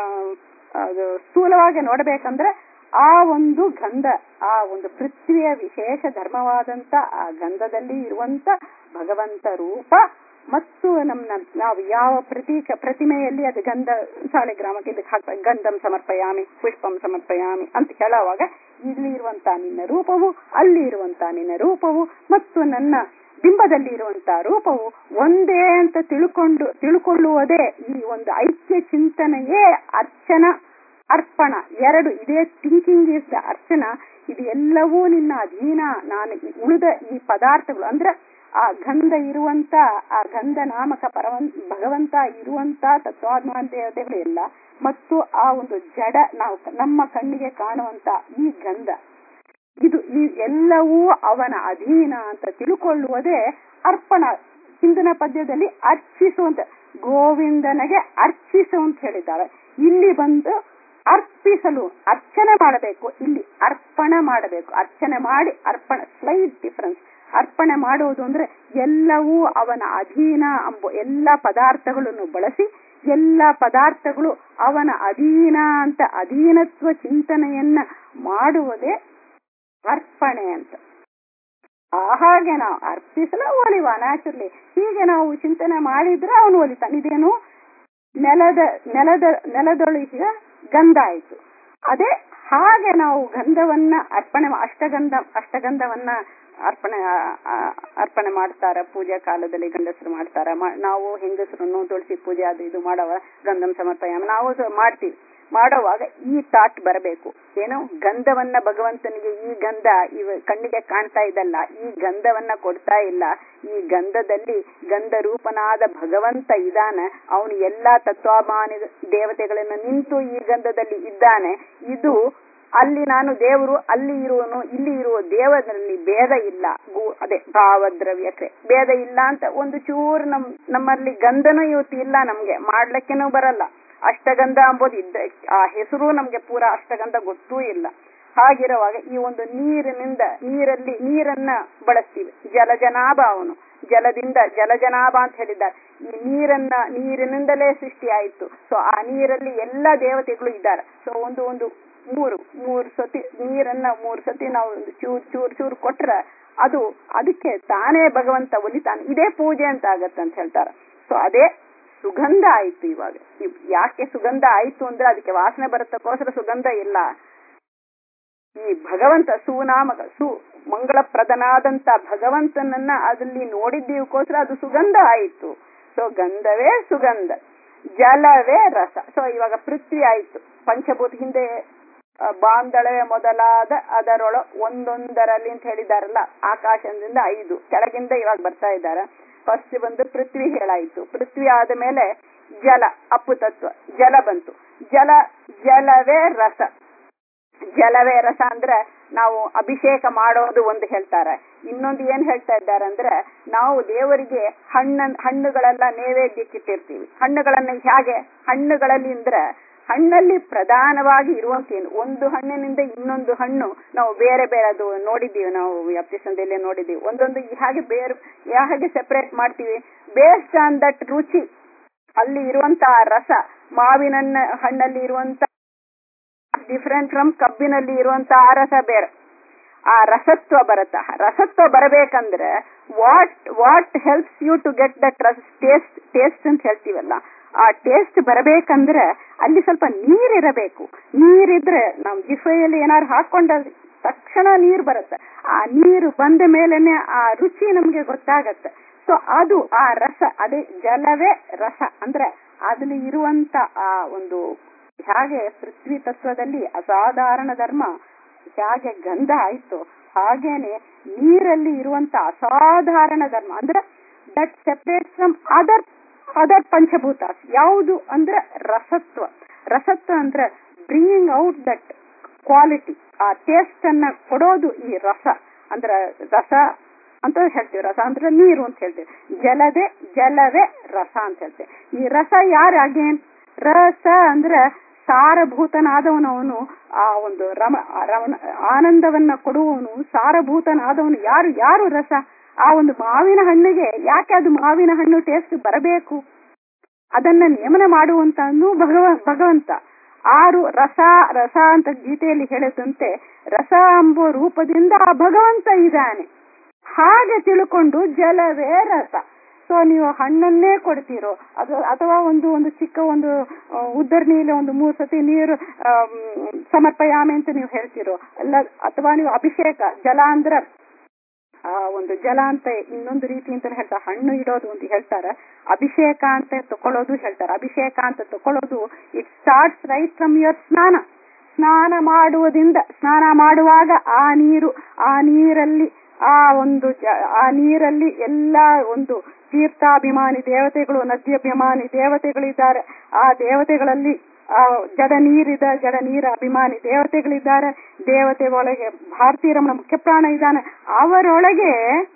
ಅದು ಸ್ಥೂಲವಾಗಿ ನೋಡ್ಬೇಕಂದ್ರೆ ಆ ಒಂದು ಗಂಧ ಆ ಒಂದು ಪೃಥ್ವಿಯ ವಿಶೇಷ ಧರ್ಮವಾದಂತ ಆ ಗಂಧದಲ್ಲಿ ಇರುವಂತ ಭಗವಂತ ರೂಪ ಮತ್ತು ನಮ್ಮ ನಾವು ಯಾವ ಪ್ರತೀಕ ಪ್ರತಿಮೆಯಲ್ಲಿ ಅದು ಗಂಧ ಸಾಲಿಗ್ರಾಮಕ್ಕೆ ಇದಕ್ಕೆ ಹಾಕ್ಬೇಕು ಗಂಧಂ ಸಮರ್ಪಯಾಮಿ ಪುಷ್ಪಂ ಸಮರ್ಪಯಾಮಿ ಅಂತ ಹೇಳುವಾಗ ಇಲ್ಲಿ ಇರುವಂತ ನಿನ್ನ ರೂಪವು ಅಲ್ಲಿ ಇರುವಂತ ನಿನ್ನ ರೂಪವು ಮತ್ತು ನನ್ನ ಬಿಂಬದಲ್ಲಿ ಇರುವಂತ ರೂಪವು ಒಂದೇ ಅಂತ ತಿಳ್ಕೊಂಡು ತಿಳ್ಕೊಳ್ಳುವುದೇ ಈ ಒಂದು ಐಕ್ಯ ಚಿಂತನೆಯೇ ಅರ್ಚನ ಅರ್ಪಣ ಎರಡು ಇದೇ ಥಿಂಕಿಂಗ್ ಇಸ್ ದ ಅರ್ಚನ ಇದು ಎಲ್ಲವೂ ನಿನ್ನ ಅಧೀನ ನಾನು ಈ ಉಳಿದ ಈ ಪದಾರ್ಥಗಳು ಅಂದ್ರೆ ಆ ಗಂಧ ಇರುವಂತ ಆ ಗಂಧ ನಾಮಕ ಪರವನ್ ಭಗವಂತ ಇರುವಂತ ತತ್ವಾತ್ಮಾನ ದೇವತೆಗಳು ಎಲ್ಲ ಮತ್ತು ಆ ಒಂದು ಜಡ ನಾವು ನಮ್ಮ ಕಣ್ಣಿಗೆ ಕಾಣುವಂತ ಈ ಗಂಧ ಇದು ಈ ಎಲ್ಲವೂ ಅವನ ಅಧೀನ ಅಂತ ತಿಳ್ಕೊಳ್ಳುವುದೇ ಅರ್ಪಣ ಹಿಂದಿನ ಪದ್ಯದಲ್ಲಿ ಅರ್ಚಿಸುವಂತ ಗೋವಿಂದನಿಗೆ ಅರ್ಚಿಸು ಅಂತ ಹೇಳಿದ್ದಾರೆ ಇಲ್ಲಿ ಬಂದು ಅರ್ಪಿಸಲು ಅರ್ಚನೆ ಮಾಡಬೇಕು ಇಲ್ಲಿ ಅರ್ಪಣೆ ಮಾಡಬೇಕು ಅರ್ಚನೆ ಮಾಡಿ ಅರ್ಪಣ ಸ್ಲೈಟ್ ಡಿಫರೆನ್ಸ್ ಅರ್ಪಣೆ ಮಾಡುವುದು ಅಂದ್ರೆ ಎಲ್ಲವೂ ಅವನ ಅಧೀನ ಎಂಬ ಎಲ್ಲ ಪದಾರ್ಥಗಳನ್ನು ಬಳಸಿ ಎಲ್ಲ ಪದಾರ್ಥಗಳು ಅವನ ಅಧೀನ ಅಂತ ಅಧೀನತ್ವ ಚಿಂತನೆಯನ್ನ ಮಾಡುವುದೇ ಅರ್ಪಣೆ ಅಂತ ಆ ಹಾಗೆ ನಾವು ಅರ್ಪಿಸಲು ಒಲಿವ ನ್ಯಾಚುರಲಿ ಹೀಗೆ ನಾವು ಚಿಂತನೆ ಮಾಡಿದ್ರೆ ಅವನು ಒಲಿತಾನೆ ಇದೇನು ನೆಲದ ನೆಲದ ನೆಲದೊಳಗಿನ ಗಂಧ ಆಯ್ತು ಅದೇ ಹಾಗೆ ನಾವು ಗಂಧವನ್ನ ಅರ್ಪಣೆ ಮಾ- ಅಷ್ಟಗಂಧ ಅಷ್ಟಗಂಧವನ್ನ ಅರ್ಪಣೆ ಆ, ಆ, ಅರ್ಪಣೆ ಮಾಡ್ತಾರ ಪೂಜಾ ಕಾಲದಲ್ಲಿ ಗಂಡಸರು ಮಾಡ್ತಾರ ಮಾ- ನಾವು ಹೆಂಗಸರನ್ನು ತುಳಸಿ ಪೂಜೆ ಅದು ಇದು ಮಾಡವ ಗಂಧಂ ಸಮರ್ಪಯಾಮ ನಾವು ಸ- ಮಾಡ್ತೀವಿ ಮಾಡುವಾಗ ಈ ಥಾಟ್ ಬರಬೇಕು ಏನು ಗಂಧವನ್ನ ಭಗವಂತನಿಗೆ ಈ ಗಂಧ ಇವ ಕಣ್ಣಿಗೆ ಕಾಣ್ತಾ ಇದಲ್ಲ ಈ ಗಂಧವನ್ನ ಕೊಡ್ತಾ ಇಲ್ಲ ಈ ಗಂಧದಲ್ಲಿ ಗಂಧ ರೂಪನಾದ ಭಗವಂತ ಇದ್ದಾನೆ ಅವನು ಎಲ್ಲಾ ತತ್ವಾಭಿಮಾನಿ ದೇವತೆಗಳನ್ನು ನಿಂತು ಈ ಗಂಧದಲ್ಲಿ ಇದ್ದಾನೆ ಇದು ಅಲ್ಲಿ ನಾನು ದೇವರು ಅಲ್ಲಿ ಇರುವನು ಇಲ್ಲಿ ಇರುವ ದೇವರಲ್ಲಿ ಭೇದ ಇಲ್ಲ ಗು ಅದೇ ಭಾವದ್ರವ್ಯಕ್ಕೆ ಭೇದ ಇಲ್ಲ ಅಂತ ಒಂದು ಚೂರು ನಮ್ ನಮ್ಮಲ್ಲಿ ಗಂಧನೂ ಇವತ್ತು ಇಲ್ಲ ನಮ್ಗೆ ಮಾಡ್ಲಿಕ್ಕೆನೂ ಬರಲ್ಲ ಅಷ್ಟಗಂಧ ಅಂಬೋದು ಇದ್ದ ಆ ಹೆಸರು ನಮ್ಗೆ ಪೂರಾ ಅಷ್ಟಗಂಧ ಗೊತ್ತೂ ಇಲ್ಲ ಹಾಗಿರುವಾಗ ಈ ಒಂದು ನೀರಿನಿಂದ ನೀರಲ್ಲಿ ನೀರನ್ನ ಬಳಸ್ತೀವಿ ಜಲಜನಾಭ ಅವನು ಜಲದಿಂದ ಜಲಜನಾಭ ಅಂತ ಹೇಳಿದ್ದಾರೆ ಈ ನೀರನ್ನ ನೀರಿನಿಂದಲೇ ಸೃಷ್ಟಿ ಆಯಿತು ಸೊ ಆ ನೀರಲ್ಲಿ ಎಲ್ಲ ದೇವತೆಗಳು ಇದ್ದಾರೆ ಸೊ ಒಂದು ಒಂದು ಮೂರು ಮೂರು ಸತಿ ನೀರನ್ನ ಮೂರು ಸತಿ ನಾವು ಒಂದು ಚೂರ್ ಚೂರ್ ಚೂರ್ ಕೊಟ್ರ ಅದು ಅದಕ್ಕೆ ತಾನೇ ಭಗವಂತ ಒಲಿತಾನೆ ಇದೇ ಪೂಜೆ ಅಂತ ಆಗತ್ತೆ ಅಂತ ಹೇಳ್ತಾರೆ ಸೊ ಅದೇ ಸುಗಂಧ ಆಯ್ತು ಇವಾಗ ಇವ್- ಯಾಕೆ ಸುಗಂಧ ಆಯ್ತು ಅಂದ್ರೆ ಅದಕ್ಕೆ ವಾಸನೆ ಬರತ್ತಕ್ಕೋಸ್ಕರ ಸುಗಂಧ ಇಲ್ಲ ಈ ಭಗವಂತ ಸುನಾಮ ಸು ಮಂಗಳಪ್ರದನಾದಂತ ಭಗವಂತನನ್ನ ಅದಲ್ಲಿ ನೋಡಿದ್ದೀವಕ್ಕೋಸ್ಕರ ಅದು ಸುಗಂಧ ಆಯಿತು ಸೊ ಗಂಧವೇ ಸುಗಂಧ ಜಲವೇ ರಸ ಸೊ ಇವಾಗ ಪೃಥ್ವಿ ಆಯ್ತು ಪಂಚಭೂತ ಹಿಂದೆ ಆ, ಬಾಂದಳೆ ಮೊದಲಾದ ಅದರೊಳ ಒಂದೊಂದರಲ್ಲಿ ಅಂತ ಹೇಳಿದಾರಲ್ಲ ಆಕಾಶದಿಂದ ಐದು ಕೆಳಗಿಂದ ಇವಾಗ ಬರ್ತಾ ಇದ್ದಾರೆ ಫಸ್ಟ್ ಬಂದು ಪೃಥ್ವಿ ಹೇಳಾಯ್ತು ಪೃಥ್ವಿ ಆದ ಮೇಲೆ ಜಲ ಅಪ್ಪು ತತ್ವ ಜಲ ಬಂತು ಜಲ ಜಲವೇ ರಸ ಜಲವೇ ರಸ ಅಂದ್ರೆ ನಾವು ಅಭಿಷೇಕ ಮಾಡೋದು ಒಂದು ಹೇಳ್ತಾರೆ ಇನ್ನೊಂದು ಏನ್ ಹೇಳ್ತಾ ಇದ್ದಾರೆ ಅಂದ್ರೆ ನಾವು ದೇವರಿಗೆ ಹಣ್ಣ ಹಣ್ಣುಗಳೆಲ್ಲ ನೈವೇದ್ಯಕ್ಕೆ ಇಟ್ಟಿರ್ತೀವಿ ಹಣ್ಣುಗಳನ್ನ ಹೇಗೆ ಹಣ್ಣುಗಳಲ್ಲಿ ಅಂದ್ರೆ ಹಣ್ಣಲ್ಲಿ ಪ್ರಧಾನವಾಗಿ ಇರುವಂತೇನು ಒಂದು ಹಣ್ಣಿನಿಂದ ಇನ್ನೊಂದು ಹಣ್ಣು ನಾವು ಬೇರೆ ಬೇರೆ ಅದು ನೋಡಿದ್ದೀವಿ ನಾವು ವ್ಯಾಪ್ತಿ ಸಂಧಿಯಲ್ಲಿ ನೋಡಿದ್ದೀವಿ ಒಂದೊಂದು ಹಾಗೆ ಬೇರೆ ಹೇಗೆ ಸೆಪರೇಟ್ ಮಾಡ್ತೀವಿ ಬೇಸ್ಡ್ ಆನ್ ದಟ್ ರುಚಿ ಅಲ್ಲಿ ಇರುವಂತ ರಸ ಮಾವಿನ ಹಣ್ಣ- ಹಣ್ಣಲ್ಲಿ ಇರುವಂತ ಡಿಫರೆಂಟ್ ಫ್ರಮ್ ಕಬ್ಬಿನಲ್ಲಿ ಇರುವಂತ ಆ ರಸ ಬೇರೆ ಆ ರಸತ್ವ ಬರುತ್ತ ರಸತ್ವ ಬರಬೇಕಂದ್ರೆ what what helps you to get that ರಸ್ ಟೇಸ್ಟ್ ಟೇಸ್ಟ್ ಅಂತ ಹೇಳ್ತೀವಲ್ಲ ಆ ಟೇಸ್ಟ್ ಬರಬೇಕಂದ್ರೆ ಅಲ್ಲಿ ಸ್ವಲ್ಪ ನೀರಿರಬೇಕು ನೀರಿದ್ರೆ ನಾವು ಜಿಫೆಯಲ್ಲಿ ಏನಾದ್ರು ಹಾಕೊಂಡ ತಕ್ಷಣ ನೀರು ಬರುತ್ತೆ ಆ ನೀರು ಬಂದ ಮೇಲೆನೆ ಆ ರುಚಿ ನಮ್ಗೆ ಗೊತ್ತಾಗತ್ತೆ ಸೊ ಅದು ಆ ರಸ ಅದೇ ಜಲವೇ ರಸ ಅಂದ್ರೆ ಅದ್ರಲ್ಲಿ ಇರುವಂತ ಆ ಒಂದು ಹೇಗೆ ಪೃಥ್ವಿ ತತ್ವದಲ್ಲಿ ಅಸಾಧಾರಣ ಧರ್ಮ ಹೇಗೆ ಗಂಧ ಆಯ್ತು ಹಾಗೇನೆ ನೀರಲ್ಲಿ ಇರುವಂತ ಅಸಾಧಾರಣ ಧರ್ಮ ಅಂದ್ರೆ that separate from other other ಪಂಚಭೂತ ಯಾವುದು ಅಂದ್ರೆ ರಸತ್ವ ರಸತ್ವ ಅಂದ್ರೆ ಬ್ರಿಂಗಿಂಗ್ ಔಟ್ ದಟ್ ಕ್ವಾಲಿಟಿ ಆ ಟೇಸ್ಟ್ ಅನ್ನ ಕೊಡೋದು ಈ ರಸ ಅಂದ್ರೆ ರಸ ಅಂತ ಹೇಳ್ತೀವಿ ರಸ ಅಂದ್ರೆ ನೀರು ಅಂತ ಹೇಳ್ತೀವಿ ಜಲದೇ ಜಲವೇ ರಸ ಅಂತ ಹೇಳ್ತೀವಿ ಈ ರಸ ಯಾರು ಅಗೇನ್ ರಸ ಅಂದ್ರೆ ಸಾರಭೂತನಾದವನು ಅವನು ಆ ಒಂದು ರಮ ರಮಣ ಆನಂದವನ್ನ ಕೊಡುವವನು ಸಾರಭೂತನಾದವನು ಯಾರು ಯಾರು ರಸ ಆ ಒಂದು ಮಾವಿನ ಹಣ್ಣಿಗೆ ಯಾಕೆ ಅದು ಮಾವಿನ ಹಣ್ಣು ಟೇಸ್ಟ್ ಬರಬೇಕು ಅದನ್ನ ನೇಮನ ಮಾಡುವಂತ ಭಗವ ಭಗವಂತ ಆರು ರಸ ರಸ ಅಂತ ಗೀತೆಯಲ್ಲಿ ಹೇಳಿದಂತೆ ರಸ ಎಂಬ ರೂಪದಿಂದ ಆ ಭಗವಂತ ಇದ್ದಾನೆ ಹಾಗೆ ತಿಳ್ಕೊಂಡು ಜಲವೇ ರಸ ಸೊ ನೀವು ಹಣ್ಣನ್ನೇ ಕೊಡ್ತೀರೋ ಅದು ಅಥವಾ ಒಂದು ಒಂದು ಚಿಕ್ಕ ಒಂದು ಆ, ಉದ್ದರ್ನಿಯಲ್ಲಿ ಒಂದು ಮೂರು ಸತಿ ನೀರು ಆಮ್, ಸಮರ್ಪಯಾಮಿ ಅಂತ ನೀವು ಹೇಳ್ತೀರೋ ಅಲ್ಲ ಅಥವಾ ನೀವು ಅಭಿಷೇಕ ಜಲ ಅಂದ್ರ ಆ ಒಂದು ಜಲ ಅಂತ ಇನ್ನೊಂದು ರೀತಿ ಅಂತ ಹೇಳ್ತಾರೆ ಹಣ್ಣು ಇಡೋದು ಅಂತ ಹೇಳ್ತಾರೆ ಅಭಿಷೇಕ ಅಂತ ತಕೊಳ್ಳೋದು ಹೇಳ್ತಾರೆ ಅಭಿಷೇಕ ಅಂತ ತಕೊಳ್ಳೋದು it starts right from your ಸ್ನಾನ ಸ್ನಾನ ಮಾಡುವುದಿಂದ ಸ್ನಾನ ಮಾಡುವಾಗ ಆ ನೀರು ಆ ನೀರಲ್ಲಿ ಆ ಒಂದು ಜ- ಆ ನೀರಲ್ಲಿ ಎಲ್ಲ ಒಂದು ತೀರ್ಥಾಭಿಮಾನಿ ದೇವತೆಗಳು ನದ್ಯಾಭಿಮಾನಿ ದೇವತೆಗಳಿದ್ದಾರೆ ಆ ದೇವತೆಗಳಲ್ಲಿ ಆ ಜಡ ನೀರಿದ ಜಡ ನೀರ ಅಭಿಮಾನಿ ದೇವತೆಗಳಿದ್ದಾರೆ ದೇವತೆ ಒಳಗೆ ಭಾರತೀಯ ರಮಣ ಮುಖ್ಯ ಪ್ರಾಣ ಇದ್ದಾನೆ ಅವರೊಳಗೆ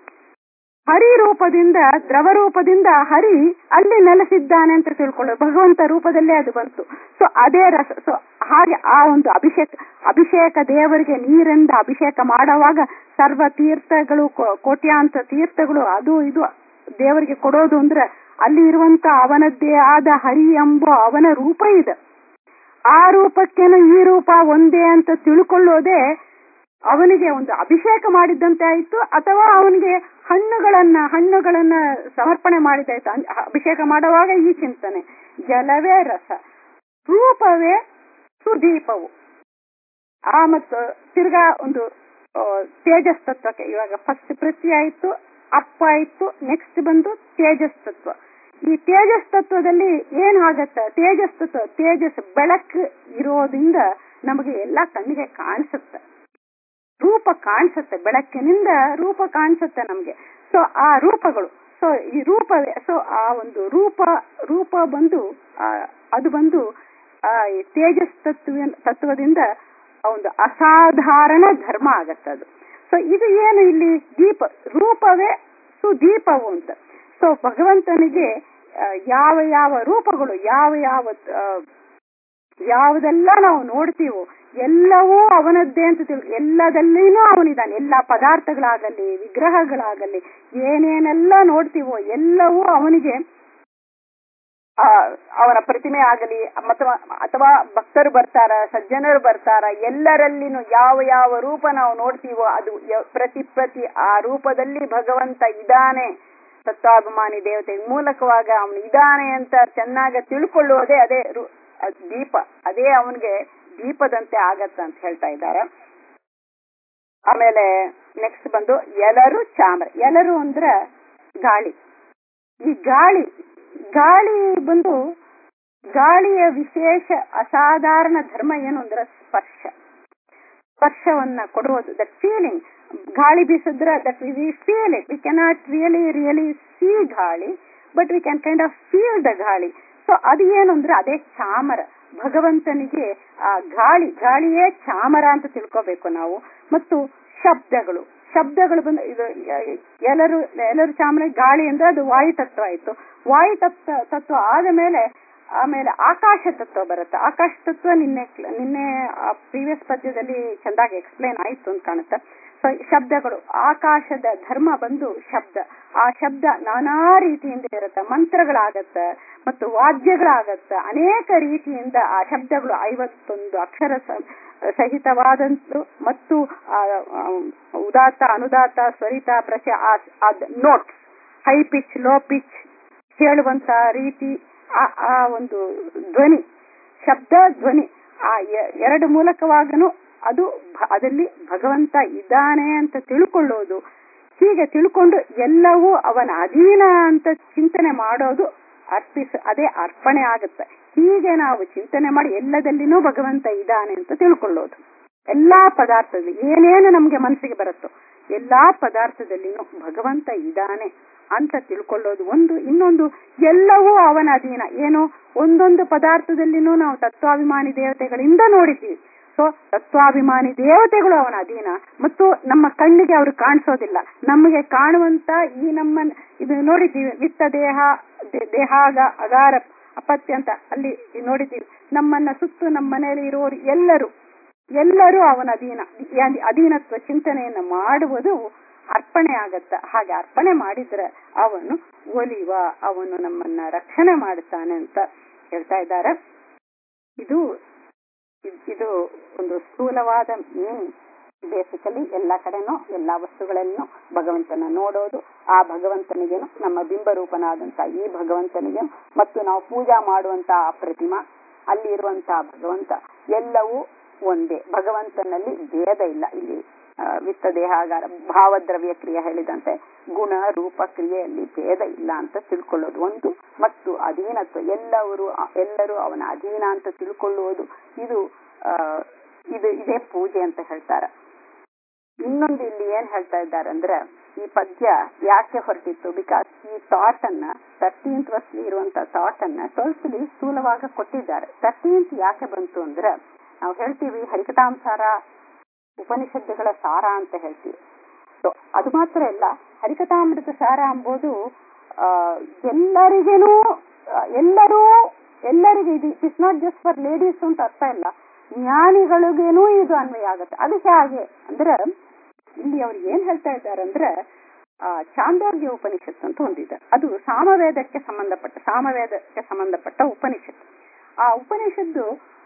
ಹರಿ ರೂಪದಿಂದ ದ್ರವ ರೂಪದಿಂದ ಹರಿ ಅಲ್ಲಿ ನೆಲೆಸಿದ್ದಾನೆ ಅಂತ ತಿಳ್ಕೊಳ್ಳೋದು ಭಗವಂತ ರೂಪದಲ್ಲೇ ಅದು ಬಂತು ಸೊ ಅದೇ ರಸ ಸೊ ಹಾಗೆ ಆ ಒಂದು ಅಭಿಷೇಕ ಅಭಿಷೇಕ ದೇವರಿಗೆ ನೀರಿಂದ ಅಭಿಷೇಕ ಮಾಡುವಾಗ ಸರ್ವ ತೀರ್ಥಗಳು ಕೋ- ಕೋಟ್ಯಾಂತ ತೀರ್ಥಗಳು ಅದು ಇದು ದೇವರಿಗೆ ಕೊಡೋದು ಅಂದ್ರೆ ಅಲ್ಲಿ ಇರುವಂತ ಅವನದ್ದೇ ಆದ ಹರಿ ಎಂಬ ಅವನ ರೂಪ ಇದೆ ಆ ರೂಪಕ್ಕೇನು ಈ ರೂಪ ಒಂದೇ ಅಂತ ತಿಳ್ಕೊಳ್ಳೋದೇ ಅವನಿಗೆ ಒಂದು ಅಭಿಷೇಕ ಮಾಡಿದ್ದಂತೆ ಆಯ್ತು ಅಥವಾ ಅವನಿಗೆ ಹಣ್ಣುಗಳನ್ನ ಹಣ್ಣುಗಳನ್ನ ಸಮರ್ಪಣೆ ಮಾಡಿದಾಯ್ತು ಅನ್- ಅಭಿಷೇಕ ಮಾಡುವಾಗ ಈ ಚಿಂತನೆ ಜಲವೇ ರಸ ರೂಪವೇ ಸುದೀಪವು ಆ ಮತ್ತು ತಿರ್ಗಾ ಒಂದು ಆ, ತೇಜಸ್ ತತ್ವಕ್ಕೆ ಇವಾಗ ಫಸ್ಟ್ ಪೃಥ್ವಿ ಆಯ್ತು ಅಪ್ಪ ಆಯ್ತು ನೆಕ್ಸ್ಟ್ ಬಂದು ತೇಜಸ್ ತತ್ವ ಈ ತೇಜಸ್ ತತ್ವದಲ್ಲಿ ಏನ್ ಆಗತ್ತ ತೇಜಸ್ ತತ್ವ ತೇಜಸ್ ಬೆಳಕು ಇರೋದ್ರಿಂದ ನಮಗೆ ಎಲ್ಲ ಕಣ್ಣಿಗೆ ಕಾಣಿಸುತ್ತೆ ರೂಪ ಕಾಣಿಸುತ್ತೆ ಬೆಳಕಿನಿಂದ ರೂಪ ಕಾಣಿಸುತ್ತೆ ನಮ್ಗೆ ಸೊ ಆ ರೂಪಗಳು ಸೊ ಈ ರೂಪವೇ ಸೊ ಆ ಒಂದು ರೂಪ ರೂಪ ಬಂದು ಆ, ಅದು ಬಂದು ಆ ಈ ತೇಜಸ್ ತತ್ವ ತತ್ವದಿಂದ ಒಂದು ಅಸಾಧಾರಣ ಧರ್ಮ ಆಗತ್ತೆ ಅದು ಸೊ ಇದು ಏನು ಇಲ್ಲಿ ದೀಪ ರೂಪವೇ ಸುದೀಪವು ಅಂತ ಸೊ ಭಗವಂತನಿಗೆ ಆ, ಯಾವ ಯಾವ ರೂಪಗಳು ಯಾವ ಯಾವ ಆ, ಯಾವುದೆಲ್ಲ ನಾವು ನೋಡ್ತೀವೋ ಎಲ್ಲವೂ ಅವನದ್ದೇ ಅಂತ ತಿಳ್ ಎಲ್ಲದಲ್ಲಿನೂ ಅವನಿದ್ದಾನೆ ಎಲ್ಲ ಪದಾರ್ಥಗಳಾಗಲಿ ವಿಗ್ರಹಗಳಾಗಲಿ ಏನೇನೆಲ್ಲ ನೋಡ್ತೀವೋ ಎಲ್ಲವೂ ಅವನಿಗೆ ಆ, ಅವನ ಪ್ರತಿಮೆ ಆಗಲಿ ಅಥವಾ ಅಥವಾ ಭಕ್ತರು ಬರ್ತಾರ ಸಜ್ಜನರು ಬರ್ತಾರ ಎಲ್ಲರಲ್ಲಿನೂ ಯಾವ ಯಾವ ರೂಪ ನಾವು ನೋಡ್ತೀವೋ ಅದು ಯ- ಪ್ರತಿ ಪ್ರತಿ ಆ ರೂಪದಲ್ಲಿ ಭಗವಂತ ಇದ್ದಾನೆ ತತ್ವಾಭಿಮಾನಿ ದೇವತೆ ಮೂಲಕವಾಗ ಅವನು ಇದ್ದಾನೆ ಅಂತ ಚೆನ್ನಾಗಿ ತಿಳ್ಕೊಳ್ಳೋದೇ ಅದೇ ರು- ಅದ್ ದೀಪ ಅದೇ ಅವನಿಗೆ ದೀಪದಂತೆ ಆಗತ್ತ ಅಂತ ಹೇಳ್ತಾ ಇದ್ದಾರೆ ಆಮೇಲೆ ನೆಕ್ಸ್ಟ್ ಬಂದು ಎಲರು ಚಾಮರ ಎಲರು ಅಂದ್ರೆ ಗಾಳಿ ಈ ಗಾಳಿ ಗಾಳಿ ಬಂದು ಗಾಳಿಯ ವಿಶೇಷ ಅಸಾಧಾರಣ ಧರ್ಮ ಏನು ಅಂದ್ರೆ ಸ್ಪರ್ಶ ಸ್ಪರ್ಶವನ್ನ ಕೊಡುವುದು ದಟ್ ಫೀಲಿಂಗ್ ಗಾಳಿ ಬೀಸಿದ್ರೆ that we feel it we cannot really really see ಗಾಳಿ but we can kind of feel the ಗಾಳಿ ಸೊ ಅದು ಏನು ಅಂದ್ರೆ ಅದೇ ಚಾಮರ ಭಗವಂತನಿಗೆ ಆ ಗಾಳಿ ಗಾಳಿಯೇ ಚಾಮರ ಅಂತ ತಿಳ್ಕೋಬೇಕು ನಾವು ಮತ್ತು ಶಬ್ದಗಳು ಶಬ್ದಗಳು ಬಂದು ಇದು ಎಲ್ಲರೂ ಎಲ್ಲರೂ ಚಾಮರ ಗಾಳಿ ಅಂದ್ರೆ ಅದು ವಾಯು ತತ್ವ ಆಯ್ತು ವಾಯು ತತ್ವ ತತ್ವ ಆದ ಮೇಲೆ ಆಮೇಲೆ ಆಕಾಶ ತತ್ವ ಬರುತ್ತೆ ಆಕಾಶ ತತ್ವ ನಿನ್ನೆ ನಿನ್ನೆ ಪ್ರೀವಿಯಸ್ ಪದ್ಯದಲ್ಲಿ ಚೆಂದಾಗಿ ಎಕ್ಸ್ಪ್ಲೈನ್ ಆಯ್ತು ಅಂತ ಕಾಣುತ್ತೆ ಸೊ ಶಬ್ದಗಳು ಆಕಾಶದ ಧರ್ಮ ಬಂದು ಶಬ್ದ ಆ ಶಬ್ದ ನಾನಾ ರೀತಿಯಿಂದ ಇರುತ್ತೆ ಮಂತ್ರಗಳಾಗತ್ತೆ ಮತ್ತು ವಾದ್ಯಗಳಾಗತ್ತೆ ಅನೇಕ ರೀತಿಯಿಂದ ಆ ಶಬ್ದಗಳು ಐವತ್ತೊಂದು ಅಕ್ಷರ ಸ- ಸಹಿತವಾದಂತು ಮತ್ತು ಆ, ಆ, ಉದಾತ್ತ ಅನುದಾತ್ತ ಸ್ವರಿತ ಪ್ರಚ notes high pitch low pitch ಹೇಳುವಂತ ರೀತಿ ಆ ಆ ಒಂದು ಧ್ವನಿ ಶಬ್ದ ಧ್ವನಿ ಆ ಎ- ಎರಡು ಮೂಲಕವಾಗನು ಅದು ಭ- ಅದಲ್ಲಿ ಭಗವಂತ ಇದ್ದಾನೆ ಅಂತ ತಿಳ್ಕೊಳ್ಳೋದು ಹೀಗೆ ತಿಳ್ಕೊಂಡು ಎಲ್ಲವೂ ಅವನ ಅಧೀನ ಅಂತ ಚಿಂತನೆ ಮಾಡೋದು ಅರ್ಪಿಸ ಅದೇ ಅರ್ಪಣೆ ಆಗುತ್ತೆ ಹೀಗೆ ನಾವು ಚಿಂತನೆ ಮಾಡಿ ಎಲ್ಲದಲ್ಲಿನೂ ಭಗವಂತ ಇದ್ದಾನೆ ಅಂತ ತಿಳ್ಕೊಳ್ಳೋದು ಎಲ್ಲಾ ಪದಾರ್ಥದಲ್ಲಿ ಏನೇನು ನಮ್ಗೆ ಮನಸ್ಸಿಗೆ ಬರುತ್ತೋ ಎಲ್ಲಾ ಪದಾರ್ಥದಲ್ಲಿನೂ ಭಗವಂತ ಇದ್ದಾನೆ ಅಂತ ತಿಳ್ಕೊಳ್ಳೋದು ಒಂದು ಇನ್ನೊಂದು ಎಲ್ಲವೂ ಅವನ ಅಧೀನ ಏನು ಒಂದೊಂದು ಪದಾರ್ಥದಲ್ಲಿನೂ ನಾವು ತತ್ವಾಭಿಮಾನಿ ದೇವತೆಗಳಿಂದ ನೋಡಿದ್ದೀವಿ ಸೊ ತತ್ವಾಭಿಮಾನಿ ದೇವತೆಗಳು ಅವನ ಅಧೀನ ಮತ್ತು ನಮ್ಮ ಕಣ್ಣಿಗೆ ಅವರು ಕಾಣಿಸೋದಿಲ್ಲ ನಮಗೆ ಕಾಣುವಂತ ಈ ನಮ್ಮ ಇದು ನೋಡಿದ್ದೀವಿ ವಿತ್ತ ದೇಹ ದೇ- ದೇಹಾಗ ಅಗಾರ ಅಪತ್ಯ ಅಂತ ಅಲ್ಲಿ ನೋಡಿದ್ದೀವಿ ನಮ್ಮನ್ನ ಸುತ್ತು ನಮ್ಮ ಮನೆಯಲ್ಲಿ ಇರುವವರು ಎಲ್ಲರೂ ಎಲ್ಲರೂ ಅವನ ಅಧೀನ ಈ ಅಧೀನತ್ವ ಚಿಂತನೆಯನ್ನ ಮಾಡುವುದು ಅರ್ಪಣೆ ಆಗತ್ತ ಹಾಗೆ ಅರ್ಪಣೆ ಮಾಡಿದ್ರೆ ಅವನು ಒಲಿವ ಅವನು ನಮ್ಮನ್ನ ರಕ್ಷಣೆ ಮಾಡುತ್ತಾನೆ ಅಂತ ಹೇಳ್ತಾ ಇದ್ದಾರೆ ಇದು ಇದ್- ಇದು ಒಂದು ಸ್ಥೂಲವಾದ ಮೀನಿಂಗ್ ಬೇಸಿಕಲಿ ಎಲ್ಲ ಕಡೆನೂ ಎಲ್ಲಾ ವಸ್ತುಗಳನ್ನು ಭಗವಂತನ ನೋಡೋದು ಆ ಭಗವಂತನಿಗೇನು ನಮ್ಮ ಬಿಂಬರೂಪನಾದಂತ ಈ ಭಗವಂತನಿಗೆ ಮತ್ತು ನಾವು ಪೂಜಾ ಮಾಡುವಂತ ಆ ಪ್ರತಿಮಾ ಅಲ್ಲಿ ಇರುವಂತಹ ಭಗವಂತ ಎಲ್ಲವೂ ಒಂದೇ ಭಗವಂತನಲ್ಲಿ ಭೇದ ಇಲ್ಲ ಇಲ್ಲಿ ಆ, ವಿತ್ತ ದೇಹಾಗಾರ ಭಾವದ್ರವ್ಯ ಕ್ರಿಯೆ ಹೇಳಿದಂತೆ ಗುಣ ರೂಪ ಕ್ರಿಯೆಯಲ್ಲಿ ಭೇದ ಇಲ್ಲ ಅಂತ ತಿಳ್ಕೊಳ್ಳೋದು ಒಂದು ಮತ್ತು ಅಧೀನತ್ವ ಎಲ್ಲವರು ಎಲ್ಲರೂ ಅವನ ಅಧೀನ ಅಂತ ತಿಳ್ಕೊಳ್ಳುವುದು ಇದು ಆ, ಇದು ಇದೇ ಪೂಜೆ ಅಂತ ಹೇಳ್ತಾರೆ ಇನ್ನೊಂದು ಇಲ್ಲಿ ಏನ್ ಹೇಳ್ತಾ ಇದ್ದಾರೆ ಅಂದ್ರೆ ಈ ಪದ್ಯ ಯಾಕೆ ಹೊರಟಿತ್ತು ಬಿಕಾಸ್ ಈ ಥಾಟ್ ಅನ್ನ ತರ್ಟೀನ್ತ್ ವರ್ಸ್ ಇರುವಂತ ಥಾಟ್ ಅನ್ನ ಟ್ವೆಲ್ತ್ ಸ್ಥೂಲವಾಗಿ ಕೊಟ್ಟಿದ್ದಾರೆ ತರ್ಟೀನ್ತ್ ಯಾಕೆ ಬಂತು ಅಂದ್ರೆ ನಾವು ಹೇಳ್ತೀವಿ ಹರಿಕಥಾಂಸಾರ ಉಪನಿಷತ್ತುಗಳ ಸಾರ ಅಂತ ಹೇಳ್ತೀವಿ ಸೊ ಅದು ಮಾತ್ರ ಅಲ್ಲ ಹರಿಕಥಾಮೃತ ಸಾರ ಎಂಬುದು ಆ, ಎಲ್ಲರಿಗೇನು ಆ, ಎಲ್ಲರೂ ಎಲ್ಲರಿಗೆ ಇದು it's not just for ladies ಅಂತ ಅರ್ಥ ಇಲ್ಲ ಜ್ಞಾನಿಗಳಿಗೇನೂ ಇದು ಅನ್ವಯ ಆಗುತ್ತೆ ಅದು ಹೇಗೆ ಅಂದ್ರೆ ಇಲ್ಲಿ ಅವ್ರು ಏನ್ ಹೇಳ್ತಾ ಇದ್ದಾರೆ ಅಂದ್ರೆ ಆ, ಚಾಂದೋಗ್ಯ ಉಪನಿಷತ್ ಅಂತ ಒಂದಿದೆ ಅದು ಸಾಮವೇದಕ್ಕೆ ಸಂಬಂಧಪಟ್ಟ ಸಾಮವೇದಕ್ಕೆ ಸಂಬಂಧಪಟ್ಟ ಉಪನಿಷತ್ ಆ ಉಪನಿಷತ್ತು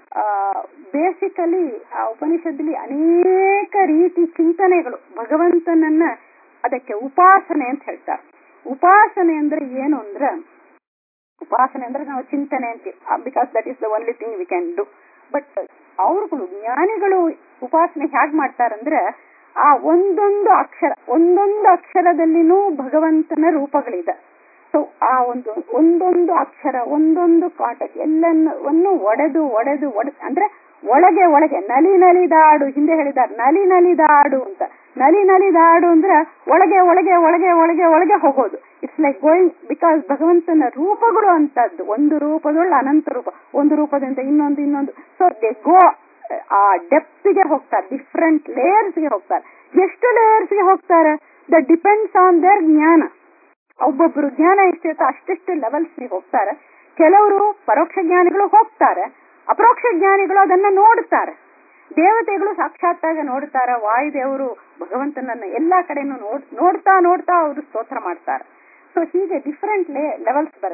ಬೇಸಿಕಲಿ ಆ ಉಪನಿಷತ್ತಲ್ಲಿ ಅನೇಕ ರೀತಿ ಚಿಂತನೆಗಳು ಭಗವಂತನನ್ನ ಅದಕ್ಕೆ ಉಪಾಸನೆ ಅಂತ ಹೇಳ್ತಾರೆ ಉಪಾಸನೆ ಅಂದ್ರೆ ಏನು ಅಂದ್ರೆ ಉಪಾಸನೆ ಅಂದ್ರೆ ನಾವು ಚಿಂತನೆ ಅಂತೀವಿ because that is the only thing we can do but ಅವ್ರುಗಳು ಜ್ಞಾನಿಗಳು ಉಪಾಸನೆ ಹೇಗ್ ಮಾಡ್ತಾರಂದ್ರೆ ಆ ಒಂದೊಂದು ಅಕ್ಷರ ಒಂದೊಂದು ಅಕ್ಷರದಲ್ಲಿನೂ ಭಗವಂತನ ರೂಪಗಳಿದೆ ಸೊ ಆ ಒಂದು ಒಂದೊಂದು ಅಕ್ಷರ ಒಂದೊಂದು ಕಾಂಟೆಕ್ಟ್ ಎಲ್ಲವನ್ನು ಒಡೆದು ಒಡೆದು ಒಡೆ ಅಂದ್ರೆ ಒಳಗೆ ಒಳಗೆ ನಲಿ ನಲಿದಾಡು ಹಿಂದೆ ಹೇಳಿದ್ದಾರೆ ನಲಿ ನಲಿದಾಡು ಅಂತ ನಲಿ ನಲಿದಾಡು ಅಂದ್ರೆ ಒಳಗೆ ಒಳಗೆ ಒಳಗೆ ಒಳಗೆ ಒಳಗೆ ಹೋಗೋದು ಇಟ್ಸ್ ಲೈಕ್ ಗೋಯಿಂಗ್ ಬಿಕಾಸ್ ಭಗವಂತನ ರೂಪಗಳು ಅಂತದ್ದು ಒಂದು ರೂಪದೊಳ್ಳೆ ಅನಂತ ರೂಪ ಒಂದು ರೂಪದಿಂದ ಇನ್ನೊಂದು ಇನ್ನೊಂದು ಸೊ ದೇ ಗೋ ಆ ಡೆಪ್ತ್ ಗೆ ಹೋಗ್ತಾರೆ ಡಿಫ್ರೆಂಟ್ ಲೇಯರ್ಸ್ ಗೆ ಹೋಗ್ತಾರೆ ಎಷ್ಟು ಲೇಯರ್ಸ್ ಗೆ ಹೋಗ್ತಾರೆ ದ ಡಿಪೆಂಡ್ಸ್ ಆನ್ ದೇರ್ ಜ್ಞಾನ ಒಬ್ಬೊಬ್ರು ಜ್ಞಾನ ಎಷ್ಟಿರುತ್ತೋ ಅಷ್ಟೆಷ್ಟು ಲೆವೆಲ್ಸ್ ಹೋಗ್ತಾರೆ ಕೆಲವರು ಪರೋಕ್ಷ ಜ್ಞಾನಿಗಳು ಹೋಗ್ತಾರೆ ಅಪರೋಕ್ಷ ಜ್ಞಾನಿಗಳು ಅದನ್ನ ನೋಡ್ತಾರೆ ದೇವತೆಗಳು ಸಾಕ್ಷಾತ್ತಾಗ ನೋಡ್ತಾರ ವಾಯುದೇವರು ಭಗವಂತನನ್ನ ಎಲ್ಲಾ ಕಡೆನೂ ನೋಡ್ ನೋಡ್ತಾ ನೋಡ್ತಾ ಅವರು ಸ್ತೋತ್ರ ಮಾಡ್ತಾರೆ ಸೊ ಹೀಗೆ ಡಿಫರೆಂಟ್ ಲೆವೆಲ್ಸ್ ಬರುತ್ತೆ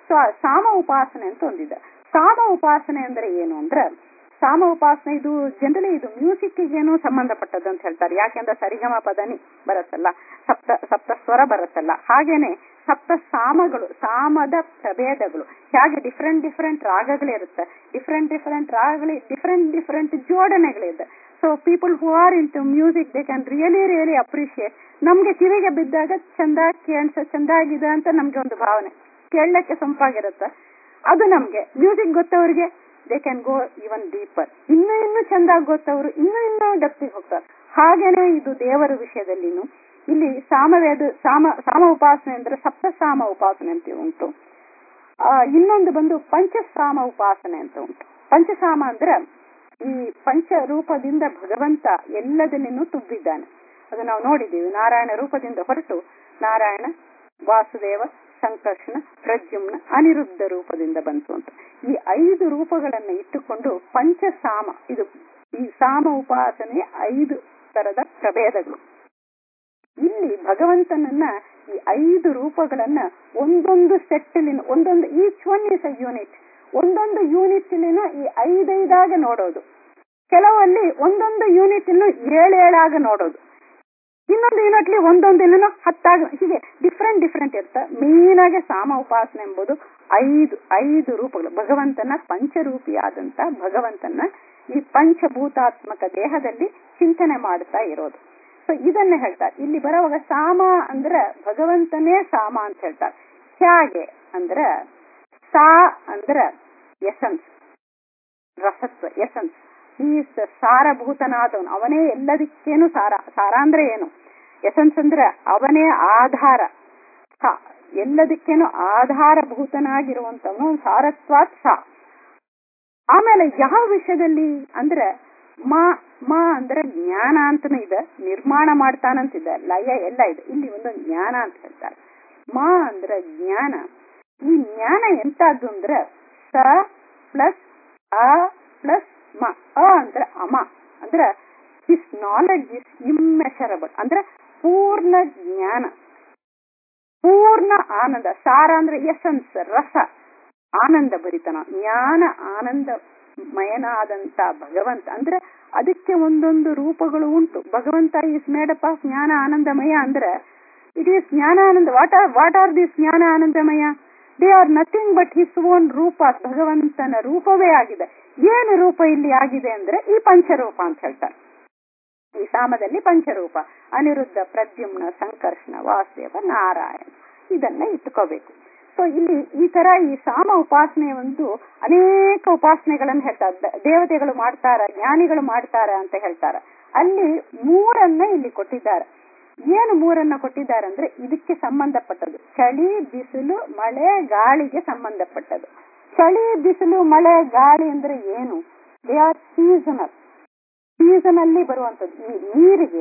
ಸೊ ಆ ಸಾಮ ಉಪಾಸನೆ ಅಂತ ಒಂದಿದೆ ಸಾಮ ಉಪಾಸನೆ ಅಂದ್ರೆ ಏನು ಅಂದ್ರೆ ಸಾಮ ಉಪಾಸನೆ ಇದು ಜನರಲಿ ಇದು ಮ್ಯೂಸಿಕ್ ಏನೋ ಸಂಬಂಧಪಟ್ಟದ್ದು ಅಂತ ಹೇಳ್ತಾರೆ ಯಾಕೆಂದ್ರೆ ಸರಿಗಮ ಪದನಿ ಬರುತ್ತಲ್ಲ ಸಪ್ತ ಸಪ್ತ ಸ್ವರ ಬರುತ್ತಲ್ಲ ಹಾಗೇನೆ ಸಪ್ತ ಸಾಮಗಳು ಸಾಮದ ಪ್ರಭೇದಗಳು ಹೇಗೆ ಡಿಫ್ರೆಂಟ್ ಡಿಫ್ರೆಂಟ್ ರಾಗಗಳಿರುತ್ತೆ ಡಿಫ್ರೆಂಟ್ ಡಿಫ್ರೆಂಟ್ ರಾಗಗಳು ಡಿಫ್ರೆಂಟ್ ಡಿಫ್ರೆಂಟ್ ಜೋಡಣೆಗಳಿದೆ so people who are into music they can really really appreciate ನಮ್ಗೆ ಕಿವಿಗೆ ಬಿದ್ದಾಗ ಚಂದ ಕೇಳಿಸ ಚಂದ ಆಗಿದೆ ಅಂತ ನಮ್ಗೆ ಒಂದು ಭಾವನೆ ಕೇಳಲಿಕ್ಕೆ ಸೊಂಪಾಗಿರುತ್ತೆ ಅದು ನಮ್ಗೆ ಮ್ಯೂಸಿಕ್ ಗೊತ್ತವ್ರಿಗೆ they can go even deeper ಇನ್ನು ಇನ್ನು ಚಂದಾಗಿ ಗೊತ್ತವರು ಇನ್ನು ಇನ್ನು ಡೆಪ್ತಿಗೆ ಹೋಗ್ತಾರೆ ಹಾಗೇನೆ ಇದು ದೇವರ ವಿಷಯದಲ್ಲಿನು ಇಲ್ಲಿ ಸಾಮವೇದ ಸಾಮ ಸಾಮ ಉಪಾಸನೆ ಅಂದ್ರೆ ಸಪ್ತ ಸಾಮ ಉಪಾಸನೆ ಅಂತ ಉಂಟು ಆ, ಇನ್ನೊಂದು ಬಂದು ಪಂಚಸಾಮ ಉಪಾಸನೆ ಅಂತ ಉಂಟು ಪಂಚಸಾಮ ಅಂದ್ರೆ ಈ ಪಂಚ ರೂಪದಿಂದ ಭಗವಂತ ಎಲ್ಲದನ್ನೇನು ತುಂಬಿದ್ದಾನೆ ಅದು ನಾವು ನೋಡಿದ್ದೀವಿ ನಾರಾಯಣ ರೂಪದಿಂದ ಹೊರಟು ನಾರಾಯಣ ವಾಸುದೇವ ಸಂಕರ್ಷಣ ಪ್ರದ್ಯುಮ್ನ ಅನಿರುದ್ಧ ರೂಪದಿಂದ ಬಂತು ಅಂತ ಈ ಐದು ರೂಪಗಳನ್ನ ಇಟ್ಟುಕೊಂಡು ಪಂಚಸಾಮ ಇದು ಈ ಸಾಮ ಉಪಾಸನೆಯ ಐದು ತರದ ಪ್ರಭೇದಗಳು ಇಲ್ಲಿ ಭಗವಂತನನ್ನ ಈ ಐದು ರೂಪಗಳನ್ನ ಒಂದೊಂದು ಸೆಟ್ಟಲಿನ ಒಂದೊಂದು each one is a unit ಒಂದೊಂದು ಯೂನಿಟ್ ಈ ಐದೈದಾಗ ನೋಡೋದು ಕೆಲವಲ್ಲಿ ಒಂದೊಂದು ಯೂನಿಟ್ ಏಳೇಳಾಗ ನೋಡೋದು ಇನ್ನೊಂದು ಯೂನಿಟ್ಲಿ ಒಂದೊಂದು ಇನ್ನೂ ಹತ್ತಾಗ ಹೀಗೆ ಡಿಫ್ರೆಂಟ್ ಡಿಫ್ರೆಂಟ್ ಇರುತ್ತೆ ಮೇನ್ ಆಗಿ ಸಾಮ ಉಪಾಸನೆ ಎಂಬುದು ಐದು ಐದು ರೂಪಗಳು ಭಗವಂತನ ಪಂಚರೂಪಿಯಾದಂತ ಭಗವಂತನ ಈ ಪಂಚಭೂತಾತ್ಮಕ ದೇಹದಲ್ಲಿ ಚಿಂತನೆ ಮಾಡ್ತಾ ಇರೋದು ಸೊ ಇದನ್ನ ಹೇಳ್ತಾರೆ ಇಲ್ಲಿ ಬರುವಾಗ ಸಾಮ ಅಂದ್ರೆ ಭಗವಂತನೇ ಸಾಮ ಅಂತ ಹೇಳ್ತಾರೆ ಹೇಗೆ ಅಂದ್ರೆ ಸಾ ಅಂದ್ರೆ ಎಸನ್ಸ್ ರಸತ್ವ ಎಸನ್ಸ್ ಈಸ್ ಸಾರಭೂತನಾದವನು ಅವನೇ ಎಲ್ಲದಕ್ಕೇನು ಸಾರ ಸಾರ ಅಂದ್ರೆ ಏನು ಎಸನ್ಸ್ ಅಂದ್ರೆ ಅವನೇ ಆಧಾರ ಸಾ- ಎಲ್ಲದಕ್ಕೇನು ಆಧಾರಭೂತನಾಗಿರುವಂತವನು ಸಾರತ್ವಾತ್ ಸಾ ಆಮೇಲೆ ಯಾವ ವಿಷಯದಲ್ಲಿ ಅಂದ್ರೆ ಮಾ ಮಾ ಅಂದ್ರೆ ಜ್ಞಾನ ಅಂತಾನು ಇದೆ ನಿರ್ಮಾಣ ಮಾಡ್ತಾನಂತಿದೆ ಲಯ ಎಲ್ಲ ಇದೆ ಇಲ್ಲಿ ಒಂದು ಜ್ಞಾನ ಅಂತ ಹೇಳ್ತಾರೆ ಮಾ ಅಂದ್ರೆ ಜ್ಞಾನ ಈ ಜ್ಞಾನ ಎಂತದ್ದು ಅಂದ್ರೆ ಸ ಪ್ಲಸ್ ಅ ಪ್ಲಸ್ ಮ ಅ ಅಂದ್ರೆ ಅಮ ಅಂದ್ರೆ ದಿಸ್ ನಾಲೆಡ್ಜ್ ಇಸ್ ಇಮ್ಮೆಷರಬಲ್ ಅಂದ್ರೆ ಪೂರ್ಣ ಜ್ಞಾನ ಪೂರ್ಣ ಆನಂದ ಸಾರ ಅಂದ್ರೆ ಎಸನ್ಸ್ ರಸ ಆನಂದ ಭರಿತನ ಜ್ಞಾನ ಆನಂದ ಮಯನಾದಂತ ಭಗವಂತ ಅಂದ್ರೆ ಅದಕ್ಕೆ ಒಂದೊಂದು ರೂಪಗಳು ಉಂಟು ಭಗವಂತ ಈಸ್ ಮೇಡಪ್ ಆಫ್ ಜ್ಞಾನ ಆನಂದಮಯ ಅಂದ್ರೆ ಇಟ್ ಈಸ್ ಜ್ಞಾನ ಆನಂದ what are what are this ಜ್ಞಾನ ಆನಂದಮಯ they are nothing but his own ರೂಪ ಭಗವಂತನ ರೂಪವೇ ಆಗಿದೆ ಏನು ರೂಪ ಇಲ್ಲಿ ಆಗಿದೆ ಅಂದ್ರೆ ಈ ಪಂಚರೂಪ ಅಂತ ಹೇಳ್ತಾರೆ ಈ ಸಾಮದಲ್ಲಿ ಪಂಚರೂಪ ಅನಿರುದ್ಧ ಪ್ರದ್ಯುಮ್ನ ಸಂಕರ್ಷಣ ವಾಸುದೇವ ನಾರಾಯಣ ಇದನ್ನ ಇಟ್ಕೋಬೇಕು ಸೊ ಇಲ್ಲಿ ಈ ತರ ಈ ಸಾಮ ಉಪಾಸನೆ ಒಂದು ಅನೇಕ ಉಪಾಸನೆಗಳನ್ನು ಹೇಳ್ತಾರೆ ದ- ದೇವತೆಗಳು ಮಾಡ್ತಾರ ಜ್ಞಾನಿಗಳು ಮಾಡ್ತಾರ ಅಂತ ಹೇಳ್ತಾರೆ ಅಲ್ಲಿ ಮೂರನ್ನ ಇಲ್ಲಿ ಕೊಟ್ಟಿದ್ದಾರೆ ಏನು ಮೂರನ್ನ ಕೊಟ್ಟಿದ್ದಾರೆ ಅಂದ್ರೆ ಇದಕ್ಕೆ ಸಂಬಂಧಪಟ್ಟದ್ದು ಚಳಿ ಬಿಸಿಲು ಮಳೆ ಗಾಳಿಗೆ ಸಂಬಂಧಪಟ್ಟದ್ದು ಚಳಿ ಬಿಸಿಲು ಮಳೆ ಗಾಳಿ ಅಂದ್ರೆ ಏನು ದೇ ಆರ್ ಸೀಸನಲ್ ಸೀಸನ್ ಅಲ್ಲಿ ಬರುವಂತದ್ದು ಈ ನೀರಿಗೆ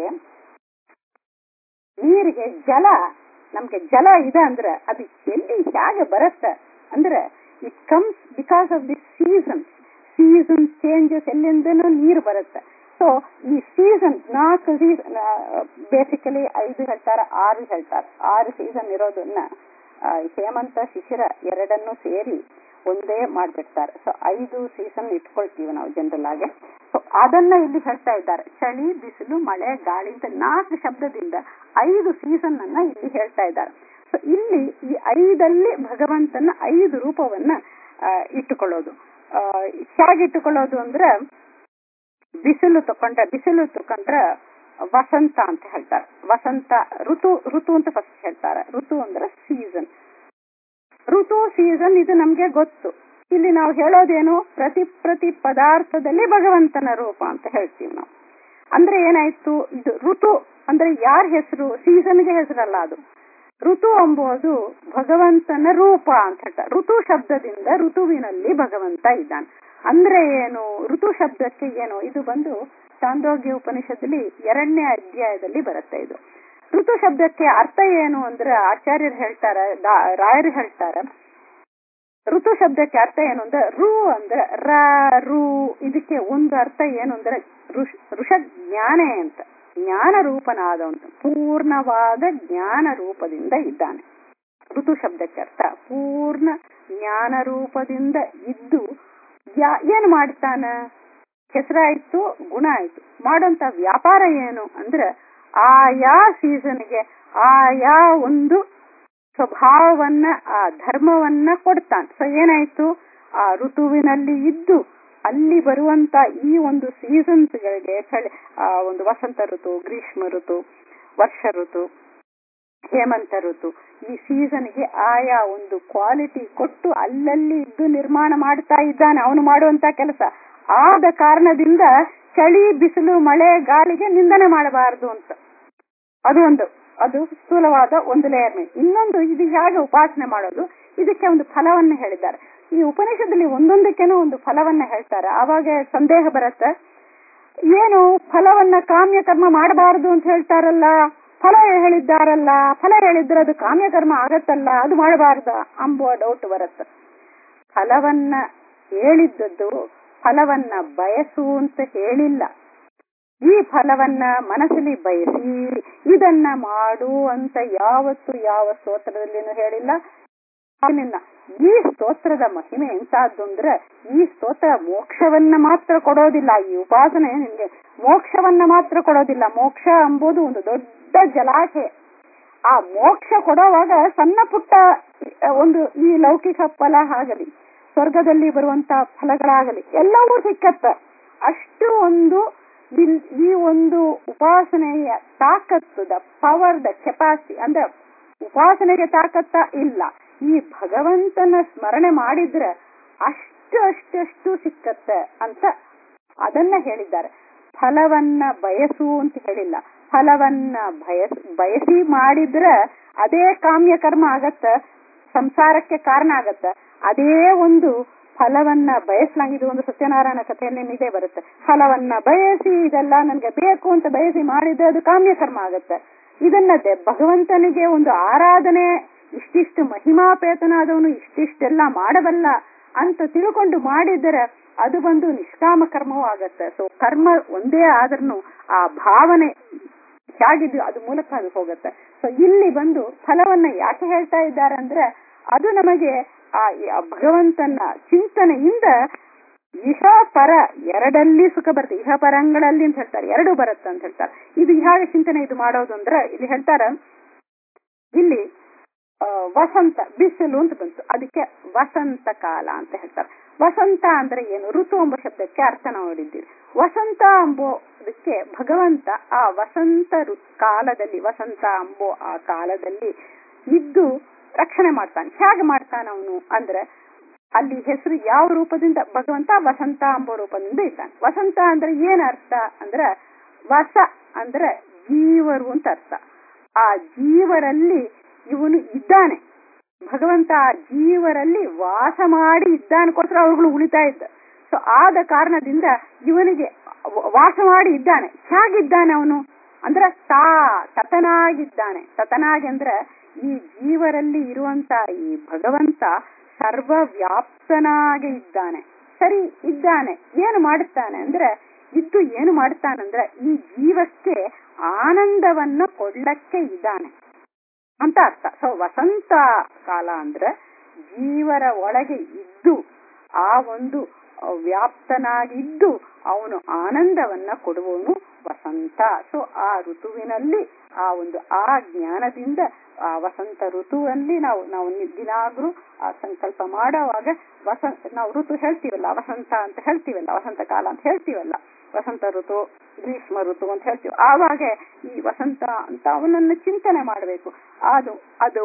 ನೀರಿಗೆ ಜಲ ನಮ್ಗೆ ಜಲ ಇದೆ ಅಂದ್ರೆ ಅದು ಎಲ್ಲಿ ಹೇಗೆ ಬರುತ್ತೆ ಅಂದ್ರೆ it comes because of the season season changes ಎಲ್ಲಿಂದನೂ ನೀರು ಬರುತ್ತೆ ಸೊ ಈ ಸೀಸನ್ ನಾಲ್ಕು ಸೀಸನ್ ಬೇಸಿಕಲಿ ಐದು ಹೇಳ್ತಾರೆ ಆರು ಹೇಳ್ತಾರೆ ಆರು ಸೀಸನ್ ಇರೋದನ್ನ ಆ, ಹೇಮಂತ ಶಿಶಿರ ಎರಡನ್ನು ಸೇರಿ ಒಂದೇ ಮಾಡ್ಬಿಡ್ತಾರೆ ಸೊ ಐದು ಸೀಸನ್ ಇಟ್ಕೊಳ್ತೀವಿ ನಾವು ಜನರಲ್ ಆಗಿ ಸೊ ಅದನ್ನ ಇಲ್ಲಿ ಹೇಳ್ತಾ ಇದ್ದಾರೆ ಚಳಿ ಬಿಸಿಲು ಮಳೆ ಗಾಳಿ ಅಂತ ನಾಲ್ಕು ಶಬ್ದದಿಂದ ಐದು ಸೀಸನ್ ಅನ್ನ ಇಲ್ಲಿ ಹೇಳ್ತಾ ಇದ್ದಾರೆ ಸೊ ಇಲ್ಲಿ ಈ ಐದಲ್ಲಿ ಭಗವಂತನ ಐದು ರೂಪವನ್ನ ಆ, ಇಟ್ಟುಕೊಳ್ಳೋದು ಆ, ಹೇಗೆ ಇಟ್ಟುಕೊಳ್ಳೋದು ಅಂದ್ರೆ ಬಿಸಿಲು ತಕೊಂಡ್ರೆ ಬಿಸಿಲು ತಕೊಂಡ್ರೆ ವಸಂತ ಅಂತ ಹೇಳ್ತಾರೆ ವಸಂತ ಋತು ಋತು ಅಂತ ಫಸ್ಟ್ ಹೇಳ್ತಾರೆ ಋತು ಅಂದ್ರೆ ಸೀಸನ್ ಋತು ಸೀಸನ್ ಇದು ನಮ್ಗೆ ಗೊತ್ತು ಇಲ್ಲಿ ನಾವು ಹೇಳೋದೇನು ಪ್ರತಿ ಪ್ರತಿ ಪದಾರ್ಥದಲ್ಲಿ ಭಗವಂತನ ರೂಪ ಅಂತ ಹೇಳ್ತೀವಿ ನಾವು ಅಂದ್ರೆ ಏನಾಯ್ತು ಇದು ಋತು ಅಂದ್ರೆ ಯಾರ ಹೆಸರು ಸೀಸನ್ಗೆ ಹೆಸರಲ್ಲ ಅದು ಋತು ಎಂಬುದು ಭಗವಂತನ ರೂಪ ಅಂತ ಹೇಳ್ತಾರೆ ಋತು ಶಬ್ದದಿಂದ ಋತುವಿನಲ್ಲಿ ಭಗವಂತ ಇದ್ದಾನೆ ಅಂದ್ರೆ ಏನು ಋತು ಶಬ್ದಕ್ಕೆ ಏನು ಇದು ಬಂದು ಚಾಂದೋಗ್ಯ ಉಪನಿಷತ್ತಲ್ಲಿ ಎರಡನೇ ಅಧ್ಯಾಯದಲ್ಲಿ ಬರುತ್ತೆ ಇದು ಋತು ಶಬ್ದಕ್ಕೆ ಅರ್ಥ ಏನು ಅಂದ್ರೆ ಆಚಾರ್ಯರು ಹೇಳ್ತಾರೆ ದಾ- ರಾಯರು ಹೇಳ್ತಾರೆ ಋತು ಶಬ್ದಕ್ಕೆ ಅರ್ಥ ಏನು ಅಂದ್ರೆ ರು ಅಂದ್ರೆ ರ ರು ಇದಕ್ಕೆ ಒಂದು ಅರ್ಥ ಏನು ಅಂದ್ರೆ ಋಷ್ ಋಷ ಜ್ಞಾನೇ ಅಂತ ಜ್ಞಾನ ರೂಪನಾದವನು ಪೂರ್ಣವಾದ ಜ್ಞಾನ ರೂಪದಿಂದ ಇದ್ದಾನೆ ಋತು ಶಬ್ದಕ್ಕೆ ಅರ್ಥ ಪೂರ್ಣ ಜ್ಞಾನ ರೂಪದಿಂದ ಇದ್ದು ಯಾ- ಏನ್ ಮಾಡ್ತಾನ ಹೆಸರಾಯ್ತು ಗುಣ ಆಯ್ತು ಮಾಡೋಂತ ವ್ಯಾಪಾರ ಏನು ಅಂದ್ರೆ ಆಯಾ ಸೀಸನ್ಗೆ ಆಯಾ ಒಂದು ಸ್ವಭಾವವನ್ನ ಆ ಧರ್ಮವನ್ನ ಕೊಡ್ತಾನೆ ಸೊ ಏನಾಯ್ತು ಆ ಋತುವಿನಲ್ಲಿ ಇದ್ದು ಅಲ್ಲಿ ಬರುವಂತ ಈ ಒಂದು ಸೀಸನ್ಸ್ಗಳಿಗೆ ಚಳಿ ಆ ಒಂದು ವಸಂತ ಋತು ಗ್ರೀಷ್ಮ ಋತು ವರ್ಷ ಋತು ಹೇಮಂತ ಋತು ಈ ಸೀಸನ್ಗೆ ಆಯಾ ಒಂದು ಕ್ವಾಲಿಟಿ ಕೊಟ್ಟು ಅಲ್ಲಲ್ಲಿ ಇದ್ದು ನಿರ್ಮಾಣ ಮಾಡ್ತಾ ಇದ್ದಾನೆ ಅವನು ಮಾಡುವಂತ ಕೆಲಸ ಆದ ಕಾರಣದಿಂದ ಚಳಿ ಬಿಸಿಲು ಮಳೆ ಗಾಳಿಗೆ ನಿಂದನೆ ಮಾಡಬಾರದು ಅಂತ ಅದು ಒಂದು ಅದು ಸ್ಥೂಲವಾದ ಒಂದು ಲೇಯರ್ ಮೇಲೆ ಇನ್ನೊಂದು ಇದು ಹೇಗೆ ಉಪಾಸನೆ ಮಾಡೋದು ಇದಕ್ಕೆ ಒಂದು ಫಲವನ್ನ ಹೇಳಿದ್ದಾರೆ ಈ ಉಪನಿಷದಲ್ಲಿ ಒಂದೊಂದಕ್ಕೇನೋ ಒಂದು ಫಲವನ್ನ ಹೇಳ್ತಾರೆ ಆವಾಗ ಸಂದೇಹ ಬರುತ್ತೆ ಏನು ಫಲವನ್ನ ಕಾಮ್ಯ ಕರ್ಮ ಮಾಡಬಾರದು ಅಂತ ಹೇಳ್ತಾರಲ್ಲ ಫಲ ಹೇಳಿದ್ದಾರಲ್ಲ ಫಲ ಹೇಳಿದ್ರೆ ಅದು ಕಾಮ್ಯ ಕರ್ಮ ಆಗತ್ತಲ್ಲ ಅದು ಮಾಡಬಾರ್ದ ಅಂಬುವ ಡೌಟ್ ಬರುತ್ತೆ ಫಲವನ್ನ ಹೇಳಿದ್ದದ್ದು ಫಲವನ್ನ ಬಯಸು ಅಂತ ಹೇಳಿಲ್ಲ ಈ ಫಲವನ್ನ ಮನಸ್ಸಲ್ಲಿ ಬಯಸಿ ಇದನ್ನ ಮಾಡು ಅಂತ ಯಾವತ್ತು ಯಾವ ಸ್ತೋತ್ರದಲ್ಲಿನೂ ಹೇಳಿಲ್ಲ ಹಾಗೇನಿಲ್ಲ. ಈ ಸ್ತೋತ್ರದ ಮಹಿಮೆ ಎಂತಹದ್ದು ಅಂದ್ರೆ ಈ ಸ್ತೋತ್ರ ಮೋಕ್ಷವನ್ನ ಮಾತ್ರ ಕೊಡೋದಿಲ್ಲ ಈ ಉಪಾಸನೆ ನಿಮ್ಗೆ ಮೋಕ್ಷವನ್ನ ಮಾತ್ರ ಕೊಡೋದಿಲ್ಲ ಮೋಕ್ಷ ಎಂಬುದು ಒಂದು ದೊಡ್ಡ ಜಲಾಶಯ ಆ ಮೋಕ್ಷ ಕೊಡುವಾಗ ಸಣ್ಣ ಪುಟ್ಟ ಅಹ್, ಒಂದು ಈ ಲೌಕಿಕ ಫಲ ಆಗಲಿ ಸ್ವರ್ಗದಲ್ಲಿ ಬರುವಂತ ಫಲಗಳಾಗಲಿ ಎಲ್ಲವೂ ಸಿಕ್ಕತ್ತ ಅಷ್ಟು ಒಂದು ಇಲ್- ಈ ಒಂದು ಉಪಾಸನೆಯ ತಾಕತ್ತು ದ ಪವರ್ ದ ಕೆಪಾಸಿಟಿ ಅಂದ್ರೆ ಉಪಾಸನೆಗೆ ತಾಕತ್ತ ಇಲ್ಲ ಈ ಭಗವಂತನ ಸ್ಮರಣೆ ಮಾಡಿದ್ರೆ ಅಷ್ಟು ಅಷ್ಟಷ್ಟು ಸಿಕ್ಕತ್ತೆ ಅಂತ ಅದನ್ನ ಹೇಳಿದ್ದಾರೆ ಫಲವನ್ನ ಬಯಸು ಅಂತ ಹೇಳಿಲ್ಲ ಫಲವನ್ನ ಬಯಸ್ ಬಯಸಿ ಮಾಡಿದ್ರೆ ಅದೇ ಕಾಮ್ಯ ಕರ್ಮ ಆಗತ್ತ ಸಂಸಾರಕ್ಕೆ ಕಾರಣ ಆಗತ್ತ ಅದೇ ಒಂದು ಫಲವನ್ನ ಬಯಸ್ಲಂಗ ಇದು ಒಂದು ಸತ್ಯನಾರಾಯಣ ಕಥೆಯಲ್ಲಿ ಇದೇ ಬರುತ್ತೆ ಫಲವನ್ನ ಬಯಸಿ ಇದೆಲ್ಲ ನನ್ಗೆ ಬೇಕು ಅಂತ ಬಯಸಿ ಮಾಡಿದ್ರೆ ಅದು ಕಾಮ್ಯ ಕರ್ಮ ಆಗತ್ತೆ ಇದನ್ನ ದೆ- ಭಗವಂತನಿಗೆ ಒಂದು ಆರಾಧನೆ ಇಷ್ಟಿಷ್ಟು ಮಹಿಮಾಪೇತನಾದವನು ಇಷ್ಟಿಷ್ಟೆಲ್ಲ ಮಾಡಬಲ್ಲ ಅಂತ ತಿಳ್ಕೊಂಡು ಮಾಡಿದರೆ ಅದು ಬಂದು ನಿಷ್ಕಾಮ ಕರ್ಮವೂ ಆಗತ್ತೆ ಸೊ ಕರ್ಮ ಒಂದೇ ಆದ್ರೂ ಆ ಭಾವನೆ ಹೇಗಿದ್ದು ಅದು ಮೂಲಕ ಅದು ಹೋಗುತ್ತೆ ಸೊ ಇಲ್ಲಿ ಬಂದು ಫಲವನ್ನ ಯಾಕೆ ಹೇಳ್ತಾ ಇದ್ದಾರೆ ಅಂದ್ರೆ ಅದು ನಮಗೆ ಆ ಆ ಭಗವಂತನ ಚಿಂತನೆಯಿಂದ ಇಹ ಪರ ಎರಡಲ್ಲಿ ಸುಖ ಬರುತ್ತೆ ಇಹ ಪರಂಗಳಲ್ಲಿ ಅಂತ ಹೇಳ್ತಾರೆ ಎರಡು ಬರುತ್ತೆ ಅಂತ ಹೇಳ್ತಾರೆ ಇದು ಹೇಗೆ ಚಿಂತನೆ ಇದು ಮಾಡೋದು ಅಂದ್ರೆ ಇಲ್ಲಿ ಹೇಳ್ತಾರ ಇಲ್ಲಿ ಆ, ವಸಂತ ಬಿಸಿಲು ಅಂತ ಬಂತು ಅದಕ್ಕೆ ವಸಂತ ಕಾಲ ಅಂತ ಹೇಳ್ತಾರೆ ವಸಂತ ಅಂದ್ರೆ ಏನು ಋತು ಎಂಬ ಶಬ್ದಕ್ಕೆ ಅರ್ಥ ನಾವು ನೋಡಿದ್ದೀವಿ ವಸಂತ ಎಂಬುದಕ್ಕೆ ಭಗವಂತ ಆ ವಸಂತ ಋ- ಕಾಲದಲ್ಲಿ ವಸಂತ ಎಂಬೋ ಆ ಕಾಲದಲ್ಲಿ ಇದ್ದು ರಕ್ಷಣೆ ಮಾಡ್ತಾನೆ ಹೇಗೆ ಮಾಡ್ತಾನೆ ಅವನು ಅಂದ್ರೆ ಅಲ್ಲಿ ಹೆಸರು ಯಾವ ರೂಪದಿಂದ ಭಗವಂತ ವಸಂತ ಎಂಬ ರೂಪದಿಂದ ಇದ್ದಾನೆ ವಸಂತ ಅಂದ್ರೆ ಏನ್ ಅರ್ಥ ಅಂದ್ರೆ ವಸ ಅಂದ್ರೆ ಜೀವರು ಅಂತ ಅರ್ಥ ಆ ಜೀವರಲ್ಲಿ ಇವನು ಇದ್ದಾನೆ ಭಗವಂತ ಆ ಜೀವರಲ್ಲಿ ವಾಸ ಮಾಡಿ ಇದ್ದಾನಕ್ಕೋಸ್ಕರ ಅವ್ರುಗಳು ಉಳಿತಾ ಇದ್ದ ಸೊ ಆದ ಕಾರಣದಿಂದ ಇವನಿಗೆ ವ- ವಾಸ ಮಾಡಿ ಇದ್ದಾನೆ ಹೇಗಿದ್ದಾನೆ ಅವನು ಅಂದ್ರೆ ತಾ ತತನಾಗಿದ್ದಾನೆ ತತನಾಗಿ ಅಂದ್ರೆ ಈ ಜೀವರಲ್ಲಿ ಇರುವಂತ ಈ ಭಗವಂತ ಸರ್ವ ವ್ಯಾಪ್ತನಾಗಿ ಇದ್ದಾನೆ ಸರಿ ಇದ್ದಾನೆ ಏನು ಮಾಡುತ್ತಾನೆ ಅಂದ್ರೆ ಇದ್ದು ಏನು ಮಾಡುತ್ತಾನಂದ್ರೆ ಈ ಜೀವಕ್ಕೆ ಆನಂದವನ್ನ ಕೊಡ್ಲಕ್ಕೆ ಇದ್ದಾನೆ ಅಂತ ಅರ್ಥ ಸೊ ವಸಂತ ಕಾಲ ಅಂದ್ರೆ ಜೀವರ ಒಳಗೆ ಇದ್ದು ಆ ಒಂದು ವ್ಯಾಪ್ತನಾಗಿದ್ದು ಅವನು ಆನಂದವನ್ನ ಕೊಡುವವನು ವಸಂತ ಸೊ ಆ ಋತುವಿನಲ್ಲಿ ಆ ಒಂದು ಆ ಜ್ಞಾನದಿಂದ ಆ ವಸಂತ ಋತುವಲ್ಲಿ ನಾವು ನಾವು ನಿ- ದಿನಾಗ್ಲೂ ಆ ಸಂಕಲ್ಪ ಮಾಡುವಾಗ ವಸಂತ ನಾವು ಋತು ಹೇಳ್ತೀವಲ್ಲ ವಸಂತ ಅಂತ ಹೇಳ್ತೀವಲ್ಲ ವಸಂತ ಕಾಲ ಅಂತ ಹೇಳ್ತೀವಲ್ಲ ವಸಂತ ಋತು ಗ್ರೀಷ್ಮ ಋತು ಅಂತ ಹೇಳ್ತೀವಿ ಆವಾಗ ಈ ವಸಂತ ಅಂತ ಅವನನ್ನ ಚಿಂತನೆ ಮಾಡಬೇಕು ಅದು ಅದು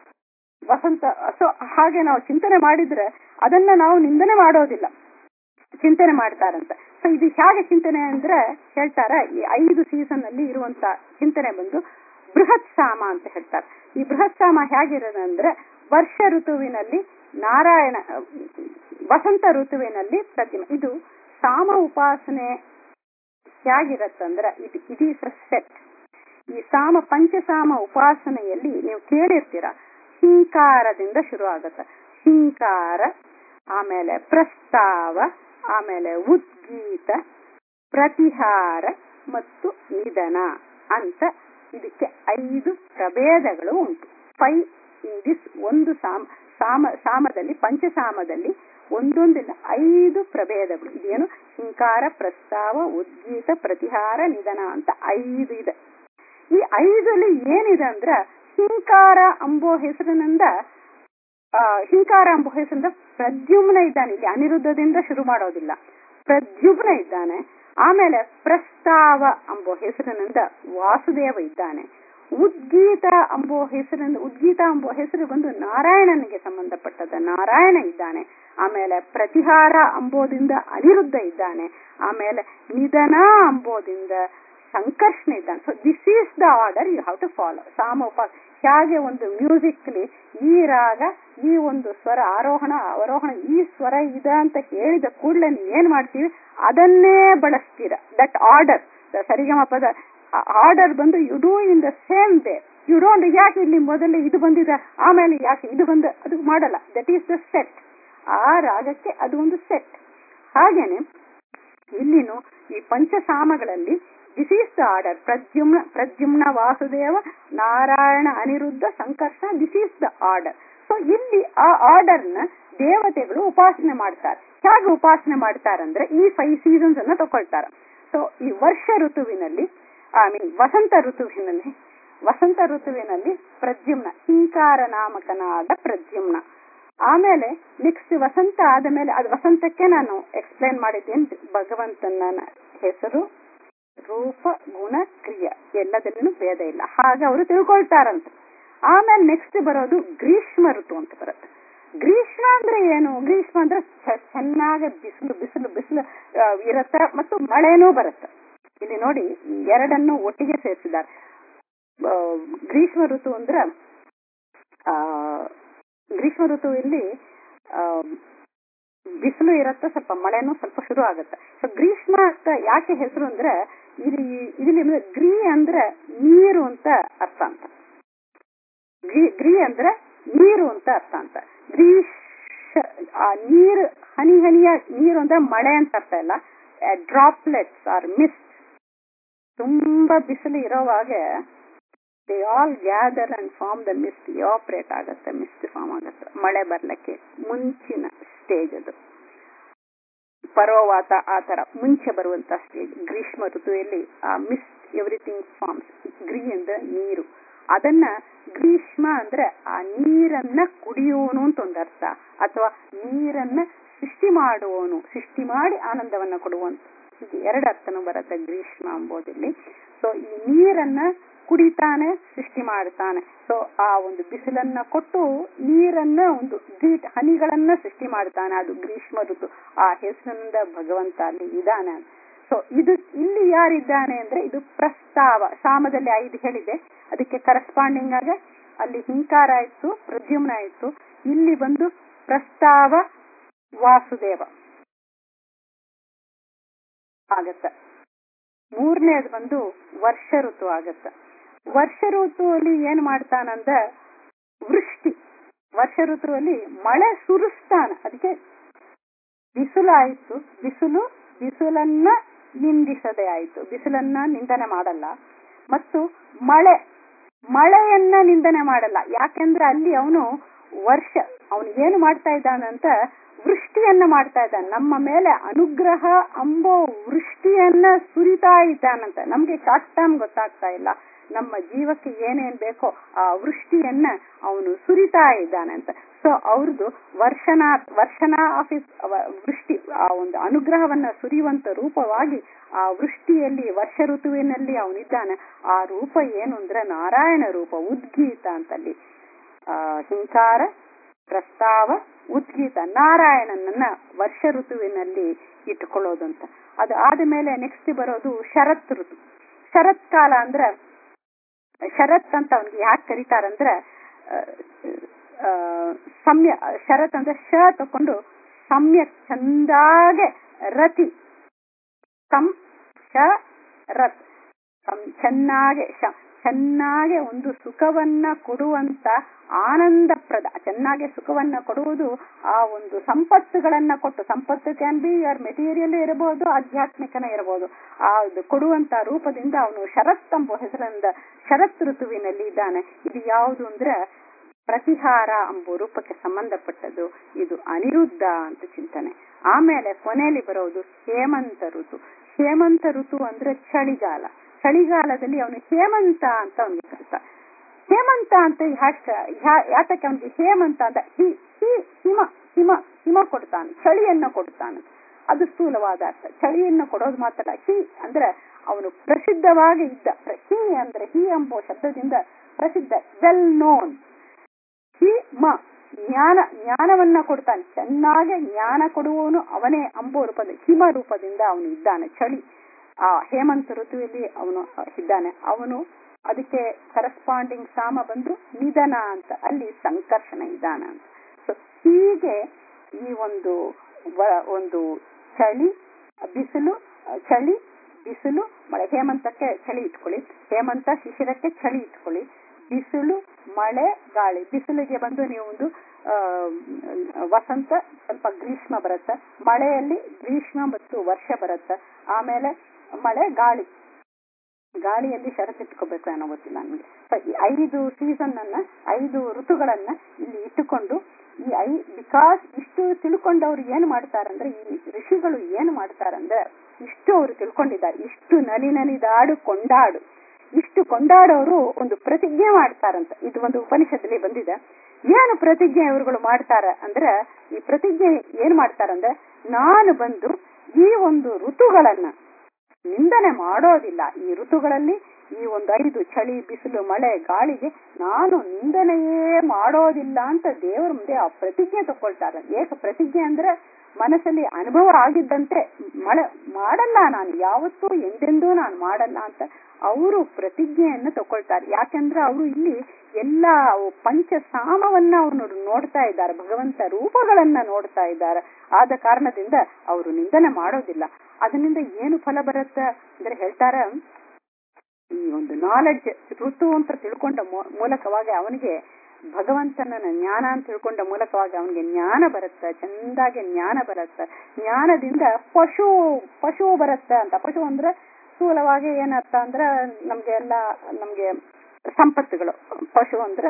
ವಸಂತ ಸೊ ಹಾಗೆ ನಾವು ಚಿಂತನೆ ಮಾಡಿದ್ರೆ ಅದನ್ನ ನಾವು ನಿಂದನೆ ಮಾಡೋದಿಲ್ಲ ಚಿಂತನೆ ಮಾಡ್ತಾರಂತ ಸೊ ಇದು ಹೇಗೆ ಚಿಂತನೆ ಅಂದ್ರೆ ಹೇಳ್ತಾರೆ ಈ ಐದು ಸೀಸನ್ ಅಲ್ಲಿ ಇರುವಂತ ಚಿಂತನೆ ಬಂದು ಬೃಹತ್ ಸಾಮ ಅಂತ ಹೇಳ್ತಾರೆ ಈ ಬೃಹತ್ ಸಾಮ ಹೇಗಿರೋದಂದ್ರೆ ವರ್ಷ ಋತುವಿನಲ್ಲಿ ನಾರಾಯಣ ಅಹ್, ವಸಂತ ಋತುವಿನಲ್ಲಿ ಪ್ರತಿಮೆ ಇದು ಸಾಮ ಉಪಾಸನೆ ಹೇಗಿರತ್ತಂದ್ರೆ ಇದು ಇಟ್ ಈಸ್ ಅ ಸೆಟ್ ಈ ಸಾಮ ಪಂಚಸಾಮ ಉಪಾಸನೆಯಲ್ಲಿ ನೀವು ಕೇಳಿರ್ತೀರ ಹಿಂಕಾರದಿಂದ ಶುರು ಆಗತ್ತೆ ಹಿಂಕಾರ ಆಮೇಲೆ ಪ್ರಸ್ತಾವ ಆಮೇಲೆ ಉದ್ಗೀತ ಪ್ರತಿಹಾರ ಮತ್ತು ನಿಧನ ಅಂತ ಇದಕ್ಕೆ ಐದು ಪ್ರಭೇದಗಳು ಉಂಟು ಫೈ ಇನ್ ದಿಸ್ ಒಂದು ಸಾಮ ಸಾಮ ಸಾಮದಲ್ಲಿ ಪಂಚಸಾಮದಲ್ಲಿ ಒಂದೊಂದಿನ ಐದು ಪ್ರಭೇದಗಳು ಇದೇನು ಹಿಂಕಾರ ಪ್ರಸ್ತಾವ ಉದ್ಗೀತ ಪ್ರತಿಹಾರ ನಿಧನ ಅಂತ ಐದು ಇದೆ ಈ ಐದಲ್ಲಿ ಏನಿದೆ ಅಂದ್ರ ಹಿಂಕಾರ ಅಂಬೋ ಹೆಸರಿನಿಂದ ಆ, ಹಿಂಕಾರ ಎಂಬ ಹೆಸರಿಂದ ಪ್ರದ್ಯುಮ್ನ ಇದ್ದಾನೆ ಇಲ್ಲಿ ಅನಿರುದ್ಧದಿಂದ ಶುರು ಮಾಡೋದಿಲ್ಲ ಪ್ರದ್ಯುಮ್ನ ಇದ್ದಾನೆ ಆಮೇಲೆ ಪ್ರಸ್ತಾವ ಎಂಬೋ ಹೆಸರಿನಿಂದ ವಾಸುದೇವ ಇದ್ದಾನೆ ಉದ್ಗೀತ ಎಂಬೋ ಹೆಸರಿನಿಂದ ಉದ್ಗೀತ ಎಂಬೋ ಹೆಸರು ಬಂದು ನಾರಾಯಣನಿಗೆ ಸಂಬಂಧಪಟ್ಟದ ನಾರಾಯಣ ಇದ್ದಾನೆ ಆಮೇಲೆ ಪ್ರತಿಹಾರ ಅಂಬೋದಿಂದ ಅನಿರುದ್ಧ ಇದ್ದಾನೆ ಆಮೇಲೆ ನಿಧನ ಅಂಬೋದಿಂದ ಸಂಕರ್ಷಣ ಇದ್ದಾನೆ so this is the order you have to follow ಸಾಮೋಪ ಹೇಗೆ ಒಂದು ಮ್ಯೂಸಿಕ್ಲಿ ಈ ರಾಗ ಈ ಒಂದು ಸ್ವರ ಆರೋಹಣ ಅವರೋಹಣ ಈ ಸ್ವರ ಇದೆ ಅಂತ ಹೇಳಿದ ಕೂಡಲೇ ನೀವು ಏನ್ ಮಾಡ್ತೀವಿ ಅದನ್ನೇ ಬಳಸ್ತೀರ ದಟ್ ಆರ್ಡರ್ ಸರಿಗಮ ಪದ ಆರ್ಡರ್ ಬಂದು you do in the same way you don't ಯಾಕೆ ಇಲ್ಲಿ ಮೊದಲು ಇದು ಬಂದಿದೆ ಆಮೇಲೆ ಯಾಕೆ ಇದು ಬಂದು ಅದು ಮಾಡಲ್ಲ ದಟ್ ಈಸ್ ದ ಸೆಟ್ ಆ ರಾಗಕ್ಕೆ ಅದು ಒಂದು ಸೆಟ್ ಹಾಗೇನೆ ಇಲ್ಲಿನು ಈ ಪಂಚಸಾಮಗಳಲ್ಲಿ this is the order Pradyumna Pradyumna Vasudeva Narayana Aniruddha Sankarshana this is the order so ಇಲ್ಲಿ ಆ ಆರ್ಡರ್ ನ ದೇವತೆಗಳು ಉಪಾಸನೆ ಮಾಡ್ತಾರೆ ಹೇಗೆ ಉಪಾಸನೆ ಮಾಡ್ತಾರಂದ್ರೆ ಈ ಫೈವ್ ಸೀಸನ್ಸ್ ಅನ್ನ ತಗೊಳ್ತಾರೆ ಸೊ ಈ ವರ್ಷ ಋತುವಿನಲ್ಲಿ ಐ ಮೀನ್ ವಸಂತ ಋತುವಿನಲ್ಲಿ ವಸಂತ ಋತುವಿನಲ್ಲಿ ಪ್ರದ್ಯುಮ್ನ ಹಿಂಕಾರ ನಾಮಕನಾದ ಪ್ರದ್ಯುಮ್ನ ಆಮೇಲೆ ನೆಕ್ಸ್ಟ್ ವಸಂತ ಆದ ಮೇಲೆ ಅದು ವಸಂತಕ್ಕೆ ನಾನು ಎಕ್ಸ್ಪ್ಲೈನ್ ಮಾಡಿದ್ದೇನೆ ಭಗವಂತನ ಹೆಸರು ರೂಪ ಗುಣ ಕ್ರಿಯ ಎಲ್ಲದಲ್ಲಿನೂ ಭೇದ ಇಲ್ಲ ಹಾಗೆ ಅವರು ತಿಳ್ಕೊಳ್ತಾರಂತೆ ಆಮೇಲೆ ನೆಕ್ಸ್ಟ್ ಬರೋದು ಗ್ರೀಷ್ಮ ಋತು ಅಂತ ಬರುತ್ತೆ ಗ್ರೀಷ್ಮ ಅಂದ್ರೆ ಏನು ಗ್ರೀಷ್ಮ ಅಂದ್ರೆ ಚ- ಚೆನ್ನಾಗಿ ಬಿಸಿಲು ಬಿಸಿಲು ಬಿಸಿಲು ಆ, ಇರತ್ತೆ ಮತ್ತು ಮಳೆನೂ ಬರುತ್ತೆ ಇಲ್ಲಿ ನೋಡಿ ಈ ಎರಡನ್ನು ಒಟ್ಟಿಗೆ ಸೇರಿಸಿದ್ದಾರೆ ಆ, ಗ್ರೀಷ್ಮ ಋತು ಅಂದ್ರ ಆ ಗ್ರೀಷ್ಮ ಋತುವಿಲ್ಲಿ ಆ, ಬಿಸಿಲು ಇರತ್ತೆ ಸ್ವಲ್ಪ ಮಳೆನೂ ಸ್ವಲ್ಪ ಶುರು ಆಗುತ್ತೆ ಸೊ ಗ್ರೀಷ್ಮ ಅಂತ ಯಾಕೆ ಹೆಸರು ಅಂದ್ರೆ ಇಲ್ಲಿ ಇಲ್ಲಿ ಗ್ರೀ ಅಂದ್ರೆ ನೀರು ಅಂತ ಅರ್ಥ ಅಂತ ಗ್ರೀ ಗ್ರೀ ಅಂದ್ರೆ ನೀರು ಅಂತ ಅರ್ಥ ಅಂತ ಗ್ರೀಷ್ ಆ ನೀರು ಹನಿ ಹನಿಯ ನೀರು ಅಂದ್ರೆ ಮಳೆ ಅಂತ ಅರ್ಥ ಇಲ್ಲ ಡ್ರಾಪ್ಲೆಟ್ಸ್ ಆರ್ ಮಿಸ್ಟ್ ತುಂಬಾ ಬಿಸಿಲು ಇರೋವಾಗ they all gather and form the mist evaporate ಆಗುತ್ತೆ ಮಿಸ್ಟ್ ಫಾರ್ಮ್ ಆಗುತ್ತೆ ಮಳೆ ಬರ್ಲಿಕ್ಕೆ ಮುಂಚಿನ ಸ್ಟೇಜ್ ಅದು ಪರೋವಾತ ಆ ತರ ಮುಂಚೆ ಬರುವಂತ ಸ್ಟೇಜ್ ಗ್ರೀಷ್ಮ ಋತುವಿನಲ್ಲಿ ಆ ಮಿಸ್ಟ್ ಎವ್ರಿಥಿಂಗ್ ಫಾರ್ಮ್ಸ್ ಗ್ರೀ ಅಂದ್ರೆ ನೀರು ಅದನ್ನ ಗ್ರೀಷ್ಮ ಅಂದ್ರೆ ಆ ನೀರನ್ನ ಕುಡಿಯೋನು ಅಂತ ಒಂದು ಅರ್ಥ ಅಥವಾ ನೀರನ್ನ ಸೃಷ್ಟಿ ಮಾಡುವವನು ಸೃಷ್ಟಿ ಮಾಡಿ ಆನಂದವನ್ನ ಕೊಡುವಂತ ಹೀಗೆ ಎರಡು ಅರ್ಥನೂ ಬರುತ್ತೆ ಗ್ರೀಷ್ಮ ಎಂಬುದಿಲ್ಲಿ ಸೊ ಈ ನೀರನ್ನ ಕುಡಿತಾನೆ ಸೃಷ್ಟಿ ಮಾಡ್ತಾನೆ ಸೊ ಆ ಒಂದು ಬಿಸಿಲನ್ನ ಕೊಟ್ಟು ನೀರನ್ನ ಒಂದು ದೀಟ್ ಹನಿಗಳನ್ನ ಸೃಷ್ಟಿ ಮಾಡ್ತಾನೆ ಅದು ಗ್ರೀಷ್ಮ ಋತು ಆ ಹೆಸರಿನಿಂದ ಭಗವಂತ ಅಲ್ಲಿ ಇದಾನೆ ಸೊ ಇದು ಇಲ್ಲಿ ಯಾರಿದ್ದಾನೆ ಅಂದ್ರೆ ಇದು ಪ್ರಸ್ತಾವ ಸಾಮದಲ್ಲಿ ಐದು ಹೇಳಿದೆ ಅದಕ್ಕೆ ಕರೆಸ್ಪಾಂಡಿಂಗ್ ಆಗ ಅಲ್ಲಿ ಹಿಂಕಾರ ಆಯ್ತು ಪ್ರದ್ಯುಮ್ನ ಆಯ್ತು ಇಲ್ಲಿ ಬಂದು ಪ್ರಸ್ತಾವ ವಾಸುದೇವ ಆಗತ್ತ ಮೂರನೇದು ಬಂದು ವರ್ಷ ಋತು ಆಗತ್ತ ವರ್ಷ ಋತುವಲ್ಲಿ ಏನ್ ಮಾಡ್ತಾನಂದ ವೃಷ್ಟಿ ವರ್ಷ ಋತುವಲ್ಲಿ ಮಳೆ ಸುರಿಸ್ತಾನ ಅದಕ್ಕೆ ಬಿಸಿಲು ಆಯ್ತು ಬಿಸಿಲು ಬಿಸಿಲನ್ನ ನಿಂದಿಸದೆ ಆಯ್ತು ಬಿಸಿಲನ್ನ ನಿಂದನೆ ಮಾಡಲ್ಲ ಮತ್ತು ಮಳೆ ಮಳೆಯನ್ನ ನಿಂದನೆ ಮಾಡಲ್ಲ ಯಾಕೆಂದ್ರೆ ಅಲ್ಲಿ ಅವನು ವರ್ಷ ಅವನು ಏನು ಮಾಡ್ತಾ ಇದ್ದಾನಂತ ವೃಷ್ಟಿಯನ್ನ ಮಾಡ್ತಾ ಇದ್ದಾನೆ ನಮ್ಮ ಮೇಲೆ ಅನುಗ್ರಹ ಅಂಬೋ ವೃಷ್ಟಿಯನ್ನ ಸುರಿತಾ ಇದ್ದಾನಂತ ನಮ್ಗೆ ಶಾರ್ಟ್ ಟರ್ಮ್ ಗೊತ್ತಾಗ್ತಾ ಇಲ್ಲ ನಮ್ಮ ಜೀವಕ್ಕೆ ಏನೇನ್ ಬೇಕೋ ಆ ವೃಷ್ಟಿಯನ್ನ ಅವನು ಸುರಿತಾ ಇದ್ದಾನಂತ ಸೊ ಅವ್ರದ್ದು ವರ್ಷನ ವರ್ಷನ ಆಫೀಸ್ ವೃಷ್ಟಿ ಆ ಒಂದು ಅನುಗ್ರಹವನ್ನ ಸುರಿಯುವಂತ ರೂಪವಾಗಿ ಆ ವೃಷ್ಟಿಯಲ್ಲಿ ವರ್ಷ ಋತುವಿನಲ್ಲಿ ಅವನಿದ್ದಾನೆ ಆ ರೂಪ ಏನು ಅಂದ್ರೆ ನಾರಾಯಣ ರೂಪ ಉದ್ಗೀತ ಅಂತಲ್ಲಿ ಆ ಹಿಂಕಾರ ಪ್ರಸ್ತಾವ ಉದ್ಗೀತ ನಾರಾಯಣನನ್ನ ವರ್ಷ ಋತುವಿನಲ್ಲಿ ಇಟ್ಕೊಳ್ಳೋದಂತ ಅದು ಆದ ಮೇಲೆ ನೆಕ್ಸ್ಟ್ ಬರೋದು ಶರತ್ ಋತು ಶರತ್ ಕಾಲ ಅಂದ್ರೆ ಶರತ್ ಅಂತ ಅವ್ನಿಗೆ ಯಾಕೆ ಕರೀತಾರಂದ್ರೆ ಆ, ಆ, ಸಮ್ಯ ಶರತ್ ಅಂದ್ರೆ ಶ ತಕೊಂಡು ಸಮ್ಯಕ್ ಚಂದಾಗೆ ರತಿ ಸಂ ಶ ರತ್ ಸಂ- ಚೆನ್ನಾಗೆ ಶ ಚೆನ್ನಾಗೆ ಒಂದು ಸುಖವನ್ನ ಕೊಡುವಂತ ಆನಂದಪ್ರದ ಚೆನ್ನಾಗಿ ಸುಖವನ್ನ ಕೊಡುವುದು ಆ ಒಂದು ಸಂಪತ್ತುಗಳನ್ನ ಕೊಟ್ಟು ಸಂಪತ್ತು ಕ್ಯಾನ್ ಬಿ ಯರ್ ಮೆಟೀರಿಯಲ್ ಇರಬಹುದು ಆಧ್ಯಾತ್ಮಿಕನ ಇರಬಹುದು ಆ ಒಂದು ಕೊಡುವಂತ ರೂಪದಿಂದ ಅವನು ಶರತ್ ಎಂಬ ಹೆಸರಿಂದ ಶರತ್ ಋತುವಿನಲ್ಲಿ ಇದ್ದಾನೆ ಇದು ಯಾವುದು ಅಂದ್ರೆ ಪ್ರತಿಹಾರ ಎಂಬ ರೂಪಕ್ಕೆ ಸಂಬಂಧಪಟ್ಟದ್ದು ಇದು ಅನಿರುದ್ಧ ಅಂತ ಚಿಂತನೆ ಆಮೇಲೆ ಕೊನೆಯಲ್ಲಿ ಬರೋದು ಹೇಮಂತ ಋತು ಹೇಮಂತ ಋತು ಅಂದ್ರೆ ಚಳಿಗಾಲ ಚಳಿಗಾಲದಲ್ಲಿ ಅವನು ಹೇಮಂತ ಅಂತ ಅವನಿಗೆ ಕರೀತಾರೆ ಹೇಮಂತ ಅಂತ ಯಾತಕ್ಕೆ ಅವನಿಗೆ ಹೇಮಂತ ಅಂತ ಹಿ ಹಿ ಹಿಮ ಹಿಮ ಹಿಮ ಕೊಡ್ತಾನೆ ಚಳಿಯನ್ನ ಕೊಡ್ತಾನೆ ಅದು ಸ್ಥೂಲವಾದ ಅರ್ಥ ಚಳಿಯನ್ನು ಕೊಡೋದು ಮಾತ್ರ ಹಿ ಅಂದ್ರೆ ಅವನು ಪ್ರಸಿದ್ಧವಾಗಿ ಇದ್ದ ಹಿ ಅಂದ್ರೆ ಹಿ ಎಂಬ ಶಬ್ದದಿಂದ ಪ್ರಸಿದ್ಧ ವೆಲ್ ನೋನ್ ಹಿ ಮ ಜ್ಞಾನ ಜ್ಞಾನವನ್ನ ಕೊಡ್ತಾನೆ ಚೆನ್ನಾಗಿ ಜ್ಞಾನ ಕೊಡುವವನು ಅವನೇ ಅಂಬೋ ರೂಪದ ಹಿಮ ರೂಪದಿಂದ ಅವನು ಇದ್ದಾನೆ ಚಳಿ ಆ ಹೇಮಂತ ಋತುವಿನಲ್ಲಿ ಅವನು ಇದ್ದಾನೆ ಅವನು ಅದಕ್ಕೆ ಕರೆಸ್ಪಾಂಡಿಂಗ್ ಸಾಮ ಬಂದು ನಿಧನ ಅಂತ ಅಲ್ಲಿ ಸಂಕರ್ಷಣ ಇದ್ದಾನ ಅಂತ ಸೊ ಹೀಗೆ ಈ ಒಂದು ಒಂದು ಚಳಿ ಬಿಸಿಲು ಚಳಿ ಬಿಸಿಲು ಮಳೆ ಹೇಮಂತಕ್ಕೆ ಚಳಿ ಇಟ್ಕೊಳ್ಳಿ ಹೇಮಂತ ಶಿಶಿರಕ್ಕೆ ಚಳಿ ಇಟ್ಕೊಳ್ಳಿ ಬಿಸಿಲು ಮಳೆ ಗಾಳಿ ಬಿಸಿಲಿಗೆ ಬಂದು ನೀವು ಒಂದು ವಸಂತ ಸ್ವಲ್ಪ ಗ್ರೀಷ್ಮ ಬರುತ್ತೆ ಮಳೆಯಲ್ಲಿ ಗ್ರೀಷ್ಮ ಮತ್ತು ವರ್ಷ ಬರುತ್ತೆ ಆಮೇಲೆ ಮಳೆ ಗಾಳಿ ಗಾಳಿಯಲ್ಲಿ ಷರತ್ತಿಟ್ಕೋಬೇಕು ಅನ್ನೋ ಗೊತ್ತಿಲ್ಲ ನಮಗೆ ಈ ಐದು ಸೀಸನ್ ಅನ್ನ ಐದು ಋತುಗಳನ್ನ ಇಲ್ಲಿ ಇಟ್ಟುಕೊಂಡು ಈ ಐ ಬಿಕಾಸ್ ಇಷ್ಟು ತಿಳ್ಕೊಂಡವ್ರು ಏನ್ ಮಾಡ್ತಾರಂದ್ರೆ ಈ ಋಷಿಗಳು ಏನ್ ಮಾಡ್ತಾರಂದ್ರೆ ಇಷ್ಟು ಅವರು ತಿಳ್ಕೊಂಡಿದ್ದಾರೆ ಇಷ್ಟು ನಲಿ ನಲಿದಾಡು ಕೊಂಡಾಡು ಇಷ್ಟು ಕೊಂಡಾಡೋರು ಒಂದು ಪ್ರತಿಜ್ಞೆ ಮಾಡ್ತಾರಂತ ಇದು ಒಂದು ಉಪನಿಷತ್ತಲ್ಲಿ ಬಂದಿದೆ ಏನು ಪ್ರತಿಜ್ಞೆ ಇವರುಗಳು ಮಾಡ್ತಾರ ಅಂದ್ರೆ ಈ ಪ್ರತಿಜ್ಞೆ ಏನ್ ಮಾಡ್ತಾರಂದ್ರೆ ನಾನು ಬಂದು ಈ ಒಂದು ಋತುಗಳನ್ನ ನಿಂದನೆ ಮಾಡೋದಿಲ್ಲ ಈ ಋತುಗಳಲ್ಲಿ ಈ ಒಂದು ಐದು ಚಳಿ ಬಿಸಿಲು ಮಳೆ ಗಾಳಿಗೆ ನಾನು ನಿಂದನೆಯೇ ಮಾಡೋದಿಲ್ಲ ಅಂತ ದೇವರ ಮುಂದೆ ಆ ಪ್ರತಿಜ್ಞೆ ತಗೊಳ್ತಾರೆ ಏಕ ಪ್ರತಿಜ್ಞೆ ಅಂದ್ರೆ ಮನಸ್ಸಲ್ಲಿ ಅನುಭವ ಆಗಿದ್ದಂತೆ ಮಳೆ ಮಾಡಲ್ಲ ನಾನು ಯಾವತ್ತೂ ಎಂದೆಂದೂ ನಾನು ಮಾಡಲ್ಲ ಅಂತ ಅವರು ಪ್ರತಿಜ್ಞೆಯನ್ನು ತಗೊಳ್ತಾರೆ ಯಾಕೆಂದ್ರೆ ಅವರು ಇಲ್ಲಿ ಎಲ್ಲ ಪಂಚ ಸಾಮವನ್ನ ಅವರು ನೋಡ್ತಾ ಇದ್ದಾರೆ ಭಗವಂತ ರೂಪಗಳನ್ನ ನೋಡ್ತಾ ಇದ್ದಾರೆ ಆದ ಕಾರಣದಿಂದ ಅವರು ನಿಂದನೆ ಮಾಡೋದಿಲ್ಲ ಅದರಿಂದ ಏನು ಫಲ ಬರುತ್ತೆ ಅಂದ್ರೆ ಹೇಳ್ತಾರ ಈ ಒಂದು ನಾಲೆಡ್ಜ್ ಋತು ಅಂತ ತಿಳ್ಕೊಂಡ ಮೂಲಕವಾಗಿ ಅವನಿಗೆ ಭಗವಂತನ ಜ್ಞಾನ ಅಂತ ತಿಳ್ಕೊಂಡ ಮೂಲಕವಾಗಿ ಅವನಿಗೆ ಜ್ಞಾನ ಬರುತ್ತೆ ಚಂದಾಗಿ ಜ್ಞಾನ ಬರುತ್ತೆ ಜ್ಞಾನದಿಂದ ಪಶು ಪಶು ಬರುತ್ತೆ ಅಂತ ಪಶು ಅಂದ್ರೆ ಸ್ಥೂಲವಾಗಿ ಏನರ್ಥ ಅಂದ್ರೆ ನಮ್ಗೆ ಎಲ್ಲ ನಮ್ಗೆ ಸಂಪತ್ತುಗಳು ಪಶು ಅಂದ್ರೆ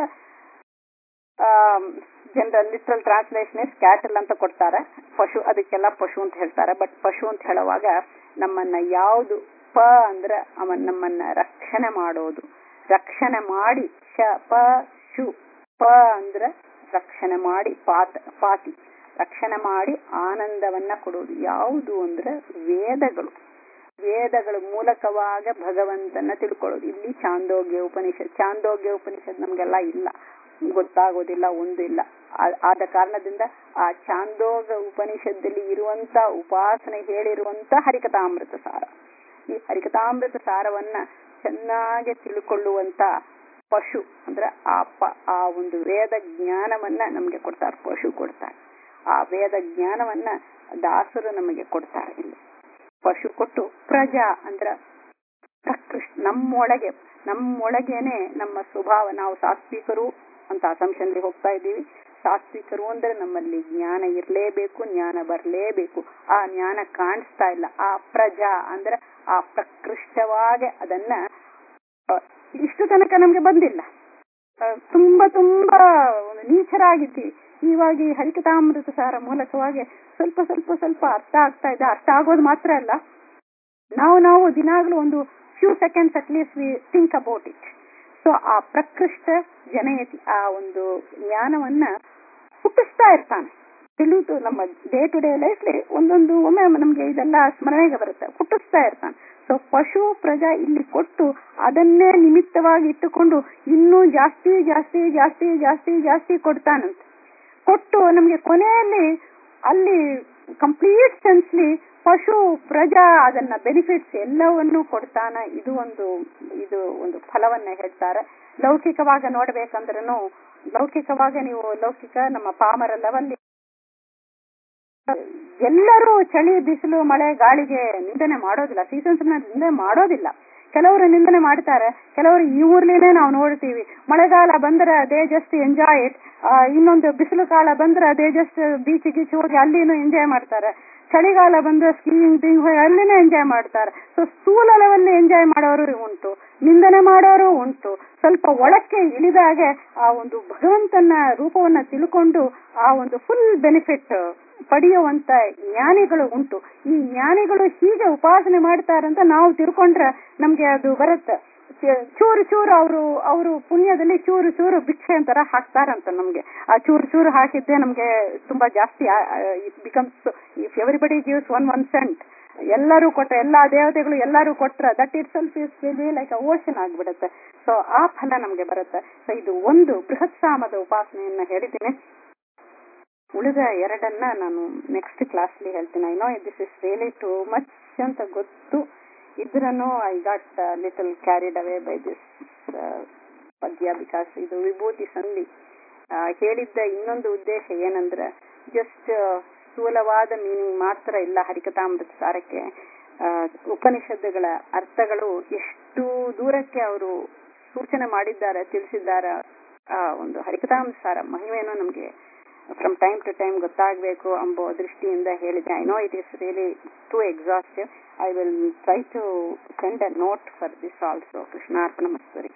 general literal translation is cattle ಅಂತ ಕೊಡ್ತಾರೆ ಪಶು ಅದಕ್ಕೆಲ್ಲ ಪಶು ಅಂತ ಹೇಳ್ತಾರೆ ಬಟ್ ಪಶು ಅಂತ ಹೇಳುವಾಗ ನಮ್ಮನ್ನ ಯಾವುದು ಪ ಅಂದ್ರೆ ಅವನ್ ನಮ್ಮನ್ನ ರಕ್ಷಣೆ ಮಾಡೋದು ರಕ್ಷಣೆ ಮಾಡಿ ಶ ಪ ಶು ಪ ಅಂದ್ರೆ ರಕ್ಷಣೆ ಮಾಡಿ ಪಾತ ಪಾತಿ ರಕ್ಷಣೆ ಮಾಡಿ ಆನಂದವನ್ನ ಕೊಡೋದು ಯಾವುದು ಅಂದ್ರೆ ವೇದಗಳು ವೇದಗಳ ಮೂಲಕವಾಗ ಭಗವಂತನ ತಿಳ್ಕೊಳ್ಳೋದು ಇಲ್ಲಿ ಚಾಂದೋಗ್ಯ ಉಪನಿಷತ್ ಚಾಂದೋಗ್ಯ ಉಪನಿಷತ್ ನಮ್ಗೆಲ್ಲ ಇಲ್ಲ ಗೊತ್ತಾಗೋದಿಲ್ಲ ಒಂದು ಇಲ್ಲ ಆದ ಕಾರಣದಿಂದ ಆ ಚಾಂದೋಗ ಉಪನಿಷತ್ತಲ್ಲಿ ಇರುವಂತ ಉಪಾಸನೆ ಹೇಳಿರುವಂತ ಹರಿಕಥಾಮೃತ ಸಾರ ಈ ಹರಿಕಥಾಮೃತ ಸಾರವನ್ನ ಚೆನ್ನಾಗಿ ತಿಳ್ಕೊಳ್ಳುವಂತ ಪಶು ಅಂದ್ರೆ ಆ ಪ ಆ ಒಂದು ವೇದ ಜ್ಞಾನವನ್ನ ನಮ್ಗೆ ಕೊಡ್ತಾರೆ ಪಶು ಕೊಡ್ತಾರೆ ಆ ವೇದ ಜ್ಞಾನವನ್ನ ದಾಸರು ನಮಗೆ ಕೊಡ್ತಾರೆ ಇಲ್ಲಿ ಪಶು ಕೊಟ್ಟು ಪ್ರಜಾ ಅಂದ್ರ ಪ್ರಕೃಷ್ಟ ನಮ್ಮೊಳಗೆ ನಮ್ಮೊಳಗೇನೆ ನಮ್ಮ ಸ್ವಭಾವ ನಾವು ಸಾತ್ವಿಕರು ಅಂತ ಅಸಂಶನ್ಲಿ ಹೋಗ್ತಾ ಇದ್ದೀವಿ ಸಾತ್ವಿಕರು ಅಂದ್ರೆ ನಮ್ಮಲ್ಲಿ ಜ್ಞಾನ ಇರಲೇಬೇಕು ಜ್ಞಾನ ಬರಲೇಬೇಕು ಆ ಜ್ಞಾನ ಕಾಣಿಸ್ತಾ ಇಲ್ಲ ಆ ಪ್ರಜಾ ಅಂದ್ರೆ ಆ ಪ್ರಕೃಷ್ಟವಾಗಿ ಅದನ್ನ ಇಷ್ಟು ತನಕ ನಮ್ಗೆ ಬಂದಿಲ್ಲ ತುಂಬಾ ತುಂಬಾ ನೀಚರಾಗಿದ್ದೀವಿ ಇವಾಗ ಈ ಹರಿಕಥಾಮೃತ ಸಾರ ಮೂಲಕವಾಗಿ ಸ್ವಲ್ಪ ಸ್ವಲ್ಪ ಸ್ವಲ್ಪ ಅರ್ಥ ಆಗ್ತಾ ಇದೆ ಅರ್ಥ ಆಗೋದು ಮಾತ್ರ ಅಲ್ಲ ನಾವು ನಾವು ದಿನಾಗ್ಲೂ ಒಂದು few seconds at least we think about it so ಆ ಪ್ರಕೃಷ್ಟ ಜನಯತಿ ಆ ಒಂದು ಜ್ಞಾನವನ್ನ ಹುಟ್ಟಿಸ್ತಾ ಇರ್ತಾನೆ ತಿಳಿದು ನಮ್ಮ ಡೇ ಟು ಡೇ ಲೈಫ್ಲಿ ಒಂದೊಂದು ಒಮ್ಮೆ ನಮ್ಗೆ ಇದೆಲ್ಲ ಸ್ಮರಣೆಗೆ ಬರುತ್ತೆ ಹುಟ್ಟಿಸ್ತಾ ಇರ್ತಾನೆ ಸೊ ಪಶು ಪ್ರಜಾ ಇಲ್ಲಿ ಕೊಟ್ಟು ಅದನ್ನೇ ನಿಮಿತ್ತವಾಗಿ ಇಟ್ಟುಕೊಂಡು ಇನ್ನೂ ಜಾಸ್ತಿ ಜಾಸ್ತಿ ಜಾಸ್ತಿ ಜಾಸ್ತಿ ಜಾಸ್ತಿ ಕೊಡ್ತಾನಂತೆ ಕೊಟ್ಟು ನಮ್ಗೆ ಕೊನೆಯಲ್ಲಿ ಅಲ್ಲಿ ಕಂಪ್ಲೀಟ್ ಸೆನ್ಸ್ಲಿ ಪಶು ಪ್ರಜಾ ಅದನ್ನ ಬೆನಿಫಿಟ್ಸ್ ಎಲ್ಲವನ್ನೂ ಕೊಡ್ತಾನ ಇದು ಒಂದು ಇದು ಒಂದು ಫಲವನ್ನ ಹೇಳ್ತಾರೆ ಲೌಕಿಕವಾಗ ನೋಡ್ಬೇಕಂದ್ರೂ ಲೌಕಿಕವಾಗ ನೀವು ಲೌಕಿಕ ನಮ್ಮ ಪಾಮರ ಲೆವೆಲ್ಲಿ ಎಲ್ಲರೂ ಚಳಿ ಬಿಸಿಲು ಮಳೆ ಗಾಳಿಗೆ ನಿಂದನೆ ಮಾಡೋದಿಲ್ಲ ಸೀಸನ್ಸ್ ನಿಂದನೆ ಮಾಡೋದಿಲ್ಲ ಕೆಲವರು ನಿಂದನೆ ಮಾಡ್ತಾರೆ ಕೆಲವರು ಈ ಊರ್ಲೇನೆ ನಾವು ನೋಡ್ತೀವಿ ಮಳೆಗಾಲ ಬಂದ್ರೆ ಅದೇ ಜಸ್ಟ್ ಎಂಜಾಯ್ ಇಟ್ ಇನ್ನೊಂದು ಬಿಸಿಲು ಕಾಲ ಬಂದ್ರೆ ಅದೇ ಜಸ್ಟ್ ಬೀಚ್ ಗೀಚ್ ಹೋಗಿ ಅಲ್ಲಿನೂ ಎಂಜಾಯ್ ಮಾಡ್ತಾರೆ ಚಳಿಗಾಲ ಬಂದ್ರೆ ಸ್ಕೀಯಿಂಗ್ ಟಿಂಗ್ ಅಲ್ಲಿನೇ ಎಂಜಾಯ್ ಮಾಡ್ತಾರೆ ಸೊ ಸ್ಥೂಲ ಲೆವೆಲ್ ಎಂಜಾಯ್ ಮಾಡೋರು ಉಂಟು ನಿಂದನೆ ಮಾಡೋರು ಉಂಟು ಸ್ವಲ್ಪ ಒಳಕ್ಕೆ ಇಳಿದಾಗೆ ಆ ಒಂದು ಭಗವಂತನ ರೂಪವನ್ನ ತಿಳ್ಕೊಂಡು ಆ ಒಂದು ಫುಲ್ ಬೆನಿಫಿಟ್ ಪಡೆಯುವಂತ ಜ್ಞಾನಿಗಳು ಉಂಟು ಈ ಜ್ಞಾನಿಗಳು ಹೀಗೆ ಉಪಾಸನೆ ಮಾಡ್ತಾರಂತ ನಾವು ತಿಳ್ಕೊಂಡ್ರೆ ನಮ್ಗೆ ಅದು ಬರುತ್ತೆ ಚೂರು ಚೂರು ಅವರು ಅವರು ಪುಣ್ಯದಲ್ಲಿ ಚೂರು ಚೂರು ಭಿಕ್ಷೆ ಅಂತರ ಹಾಕ್ತಾರಂತ ನಮ್ಗೆ ಆ ಚೂರು ಚೂರು ಹಾಕಿದ್ದೆ ನಮ್ಗೆ ತುಂಬಾ ಜಾಸ್ತಿ it becomes if everybody gives one one cent ಎಲ್ಲರೂ ಕೊಟ್ಟ ಎಲ್ಲಾ ದೇವತೆಗಳು ಎಲ್ಲರೂ ಕೊಟ್ರ that itself is will be like ocean ಆಗ್ಬಿಡುತ್ತೆ ಸೊ ಆ ಫಲ ನಮ್ಗೆ ಬರುತ್ತೆ ಸೊ ಇದು ಒಂದು ಬೃಹತ್ ಸಾಮದ ಉಪಾಸನೆಯನ್ನ ಹೇಳಿದ್ದೀನಿ ಉಳಿದ ಎರಡನ್ನ ನಾನು ನೆಕ್ಸ್ಟ್ ಕ್ಲಾಸ್ಲಿ ಹೇಳ್ತೀನಿ I know this is really too much ಅಂತ ಗೊತ್ತು ಇದ್ರನ್ನು I got little carried away by this ಪದ್ಯ ಬಿಕಾಸ್ ಇದು ವಿಭೂತಿ ಸಂಧಿ ಹೇಳಿದ್ದ ಇನ್ನೊಂದು ಉದ್ದೇಶ ಏನಂದ್ರೆ ಜಸ್ಟ್ ಸ್ಥೂಲವಾದ ಮೀನಿಂಗ್ ಮಾತ್ರ ಇಲ್ಲ ಹರಿಕಥಾಮೃತ ಸಾರಕ್ಕೆ ಉಪನಿಷತ್ತುಗಳ ಅರ್ಥಗಳು ಎಷ್ಟು ದೂರಕ್ಕೆ ಅವರು ಸೂಚನೆ ಮಾಡಿದ್ದಾರೆ ತಿಳಿಸಿದ್ದಾರೆ ಆ ಒಂದು ಹರಿಕಥಾಮೃತ ಸಾರ ಮಹಿಮೆಯನ್ನು ನಮಗೆ ಫ್ರಮ್ ಟೈಮ್ ಟು ಟೈಮ್ ಗೊತ್ತಾಗಬೇಕು ಎಂಬ ದೃಷ್ಟಿಯಿಂದ ಹೇಳಿದೆ I know it is really too exhaustive I will try to send a note for this also ಕೃಷ್ಣಾರ್ಪಣ ಮಸ್ತರಿ